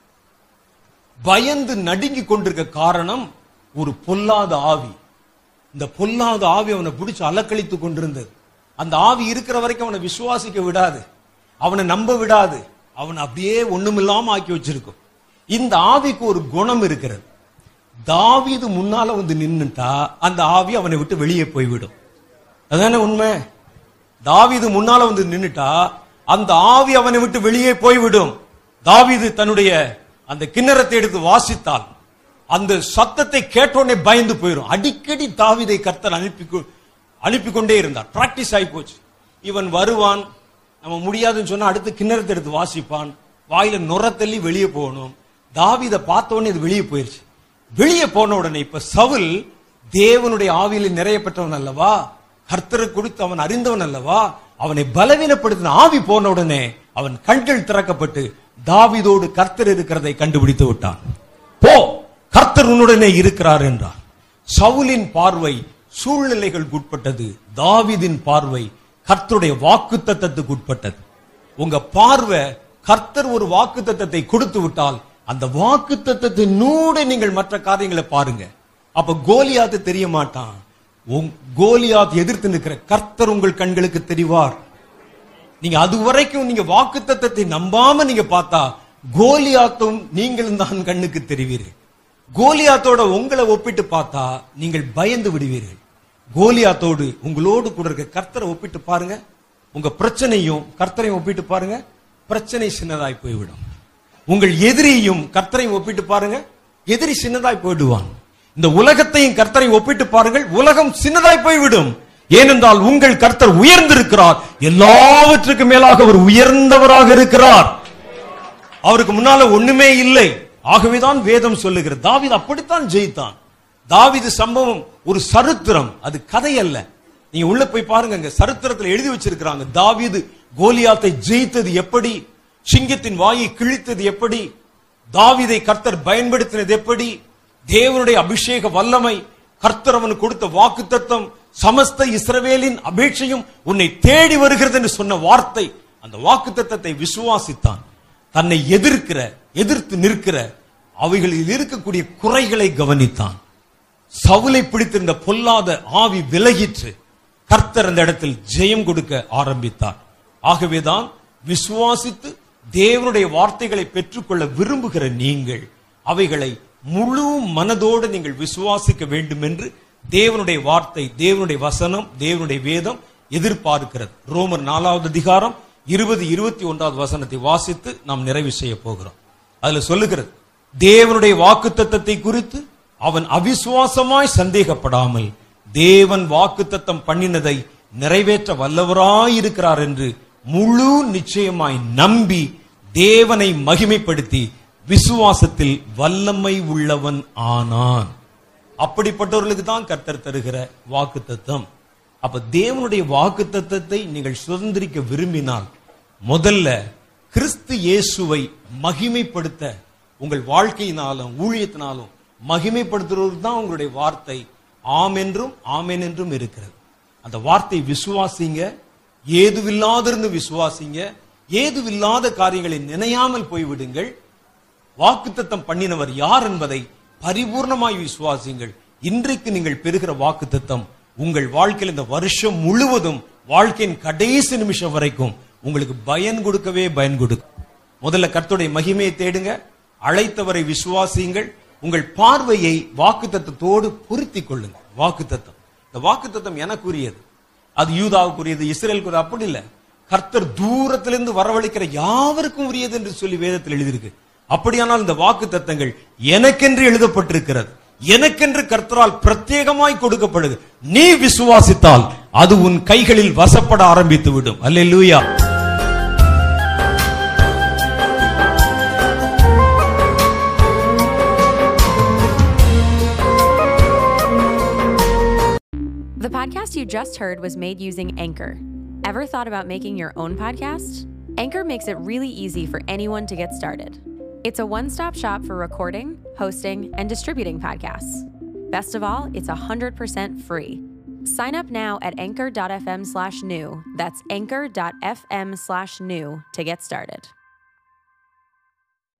Speaker 1: பயந்து நடுங்கி கொண்டிருக்க காரணம் ஒரு பொல்லாத ஆவி இந்த பொல்லாத ஆவி அவனை பிடிச்சு அலக்களித்து கொண்டிருந்தது அந்த ஆவி இருக்கிற வரைக்கும் அவனை விசுவாசிக்க விடாது அவனை நம்ப விடாது அவனை அப்படியே ஒண்ணுமில்லாம ஆக்கி வச்சிருக்கும் இந்த ஆவிக்கு ஒரு குணம் இருக்கிறது தாவீது முன்னால வந்து நின்னுட்டா அந்த ஆவி அவனை விட்டு வெளியே போய்விடும் அதானே உண்மை தாவீது முன்னால வந்து நின்னுட்டா அந்த ஆவி அவனை விட்டு வெளியே போய்விடும் தாவீது தன்னுடைய அந்த கிண்ணறத்தை எடுத்து வாசித்தால் அந்த சத்தத்தை கேட்டோடனே பயந்து போயிடும் அடிக்கடி தாவீதை கர்த்தர் அனுப்பி கொ- அனுப்பி கொண்டே இருந்தார் பிராக்டிஸ் ஆகி போச்சு இவன் வருவான் நம்ம முடியாதுன்னு சொன்னா அடுத்து கிண்ணறத்தை எடுத்து வாசிப்பான் வாயில நுர தள்ளி வெளியே போகணும் தாவீதை பார்த்த உடனே இது வெளியே போயிருச்சு வெளியே போன உடனே இப்ப சவுல் தேவனுடைய ஆவியில நிறைய பெற்றவன் அல்லவா கர்த்தரை கொடுத்து அவன் அறிந்தவன் அல்லவா அவனை பலவீனப்படுத்தின ஆவி போன உடனே அவன் கண்கள் திறக்கப்பட்டு தாவீதோடு கர்த்தர் இருக்கிறதை கண்டுபிடித்து விட்டான் போ கர்த்தர் உன்னுடனே இருக்கிறார் என்றார் சவுலின் பார்வை சூழ்நிலைகளுக்கு உட்பட்டது தாவீதின் பார்வை கர்த்தருடைய வாக்குத்தத்தத்துக்கு உட்பட்டது உங்க பார்வை கர்த்தர் ஒரு வாக்குத்தத்தத்தை கொடுத்து விட்டால் அந்த வாக்குத்தத்தத்தை நூட நீங்கள் மற்ற காரியங்களை பாருங்க அப்ப கோலியாத்து தெரிய மாட்டான் உங்- கோலியாத் எதிர்த்து நிற்கிற கர்த்தர் உங்கள் கண்களுக்கு தெரிவார் நீங்க அது வரைக்கும் நீங்க வாக்குத்தத்தத்தை நம்பாம நீங்க பார்த்தா கோலியாத்தும் நீங்களும் தான் கண்ணுக்கு தெரிவீர்கள் கோலியாத்தோட உங்களை ஒப்பிட்டு பார்த்தா நீங்கள் பயந்து விடுவீர்கள் கோலியாத்தோடு உங்களோடு கூட இருக்க கர்த்தரை ஒப்பிட்டு பாருங்க உங்க பிரச்சனையும் கர்த்தரையும் ஒப்பிட்டு பாருங்க பிரச்சனை சின்னதாய் போய்விடும் உங்கள் எதிரியும் கர்த்தரையும் ஒப்பிட்டு பாருங்க எதிரி சின்னதாய் போயிடுவான் இந்த உலகத்தையும் கர்த்தரை ஒப்பிட்டு பாருங்கள் உலகம் சின்னதாய் போய்விடும் ஏனென்றால் உங்கள் கர்த்தர் உயர்ந்திருக்கிறார் எல்லாவற்றுக்கும் மேலாக அவர் உயர்ந்தவராக இருக்கிறார் அவருக்கு முன்னால ஒண்ணுமே இல்லை ஆகவேதான் வேதம் சொல்லுகிறது தாவீது அப்படித்தான் ஜெயித்தான் தாவீது சம்பவம் ஒரு சரித்திரம் அது கதை அல்ல நீங்க உள்ள போய் பாருங்க அங்க சரித்திரத்துல எழுதி வச்சிருக்கிறாங்க தாவீது கோலியாத்தை ஜெயித்தது எப்படி சிங்கத்தின் வாயை கிழித்தது எப்படி தாவீதை கர்த்தர் பயன்படுத்தினது எப்படி தேவனுடைய அபிஷேக வல்லமை கர்த்தர் அவனுக்கு கொடுத்த வாக்குத்தத்தம் சமஸ்த இஸ்ரவேலின் அபேட்சையும் உன்னை தேடி வருகிறது என்று சொன்ன வார்த்தை அந்த வாக்குத்தத்தத்தை விசுவாசித்தான் தன்னை எதிர்க்கிற எதிர்த்து நிற்கிற அவைகளில் இருக்கக்கூடிய குறைகளை கவனித்தான் சவுலை பிடித்திருந்த பொல்லாத ஆவி விலகிற்று கர்த்தர் அந்த இடத்தில் ஜெயம் கொடுக்க ஆரம்பித்தார் ஆகவேதான் விசுவாசித்து தேவனுடைய வார்த்தைகளை பெற்றுக்கொள்ள விரும்புகிற நீங்கள் அவைகளை முழு மனதோடு நீங்கள் விசுவாசிக்க வேண்டும் என்று தேவனுடைய வார்த்தை தேவனுடைய வசனம் தேவனுடைய வேதம் எதிர்பார்க்கிறது ரோமர் நாலாவது அதிகாரம் இருபது இருபத்தி ஒன்றாவது வசனத்தை வாசித்து நாம் நிறைவு செய்ய போகிறோம் அதுல சொல்லுகிறது தேவனுடைய வாக்குத்தத்தத்தை குறித்து அவன் அவிசுவாசமாய் சந்தேகப்படாமல் தேவன் வாக்குத்தத்தம் பண்ணினதை நிறைவேற்ற வல்லவராயிருக்கிறார் என்று முழு நிச்சயமாய் நம்பி தேவனை மகிமைப்படுத்தி விசுவாசத்தில் வல்லமை உள்ளவன் ஆனான் அப்படிப்பட்டவர்களுக்கு தான் கர்த்தர் தருகிற வாக்குத்தத்தம் அப்ப தேவனுடைய வாக்குத்தத்தத்தை நீங்கள் சுதந்திரிக்க விரும்பினால் முதல்ல கிறிஸ்து இயேசுவை மகிமைப்படுத்த உங்கள் வாழ்க்கையினாலும் ஊழியத்தினாலும் மகிமைப்படுத்துறவர் தான் உங்களுடைய வார்த்தை ஆம் என்றும் ஆமென் என்றும் இருக்கிறது அந்த வார்த்தை விசுவாசிங்க ஏதுவில்லாதிருந்து விசுவாசிங்க ஏதுவில்லாத காரியங்களை நினையாமல் போய்விடுங்கள் வாக்குத்தத்தம் பண்ணினவர் யார் என்பதை பரிபூர்ணமாய் விசுவாசிங்கள் இன்றைக்கு நீங்கள் பெறுகிற வாக்குத்தத்தம் உங்கள் வாழ்க்கையில் இந்த வருஷம் முழுவதும் வாழ்க்கையின் கடைசி நிமிஷம் வரைக்கும் உங்களுக்கு பயன் கொடுக்கவே பயன் கொடுக்கும் முதல்ல கர்த்தருடைய மகிமையை தேடுங்க அழைத்தவரை விசுவாசியுங்கள் உங்கள் பார்வையை வாக்குத்தத்தத்தோடு பொருத்தி கொள்ளுங்க வாக்குத்தத்தம் இந்த வாக்குத்தத்தம் எனக்குரியது அது யூதாவுக்குரியது இஸ்ரேலுக்குரியது அப்படி இல்ல கர்த்தர் தூரத்திலிருந்து வரவழைக்கிற யாவருக்கும் உரியது என்று சொல்லி வேதத்தில் எழுதியிருக்கு அப்படியானால் இந்த வாக்கு தத்தங்கள் எனக்கென்று எழுதப்பட்டிருக்கிறது எனக்கென்று கர்த்தரால் பிரத்யேகமாய் கொடுக்கப்படுது நீ விசுவாசித்தால் அது உன் கைகளில் வசப்பட ஆரம்பித்து விடும் அல்லேலூயா
Speaker 2: podcast you just heard was made using Anchor. Ever thought about making your own podcast? Anchor makes it really easy for anyone to get started. It's a one stop shop for recording, hosting, and distributing podcasts. Best of all, it's 100% free. Sign up now at anchor.fm slash new. That's anchor.fm slash new to get started.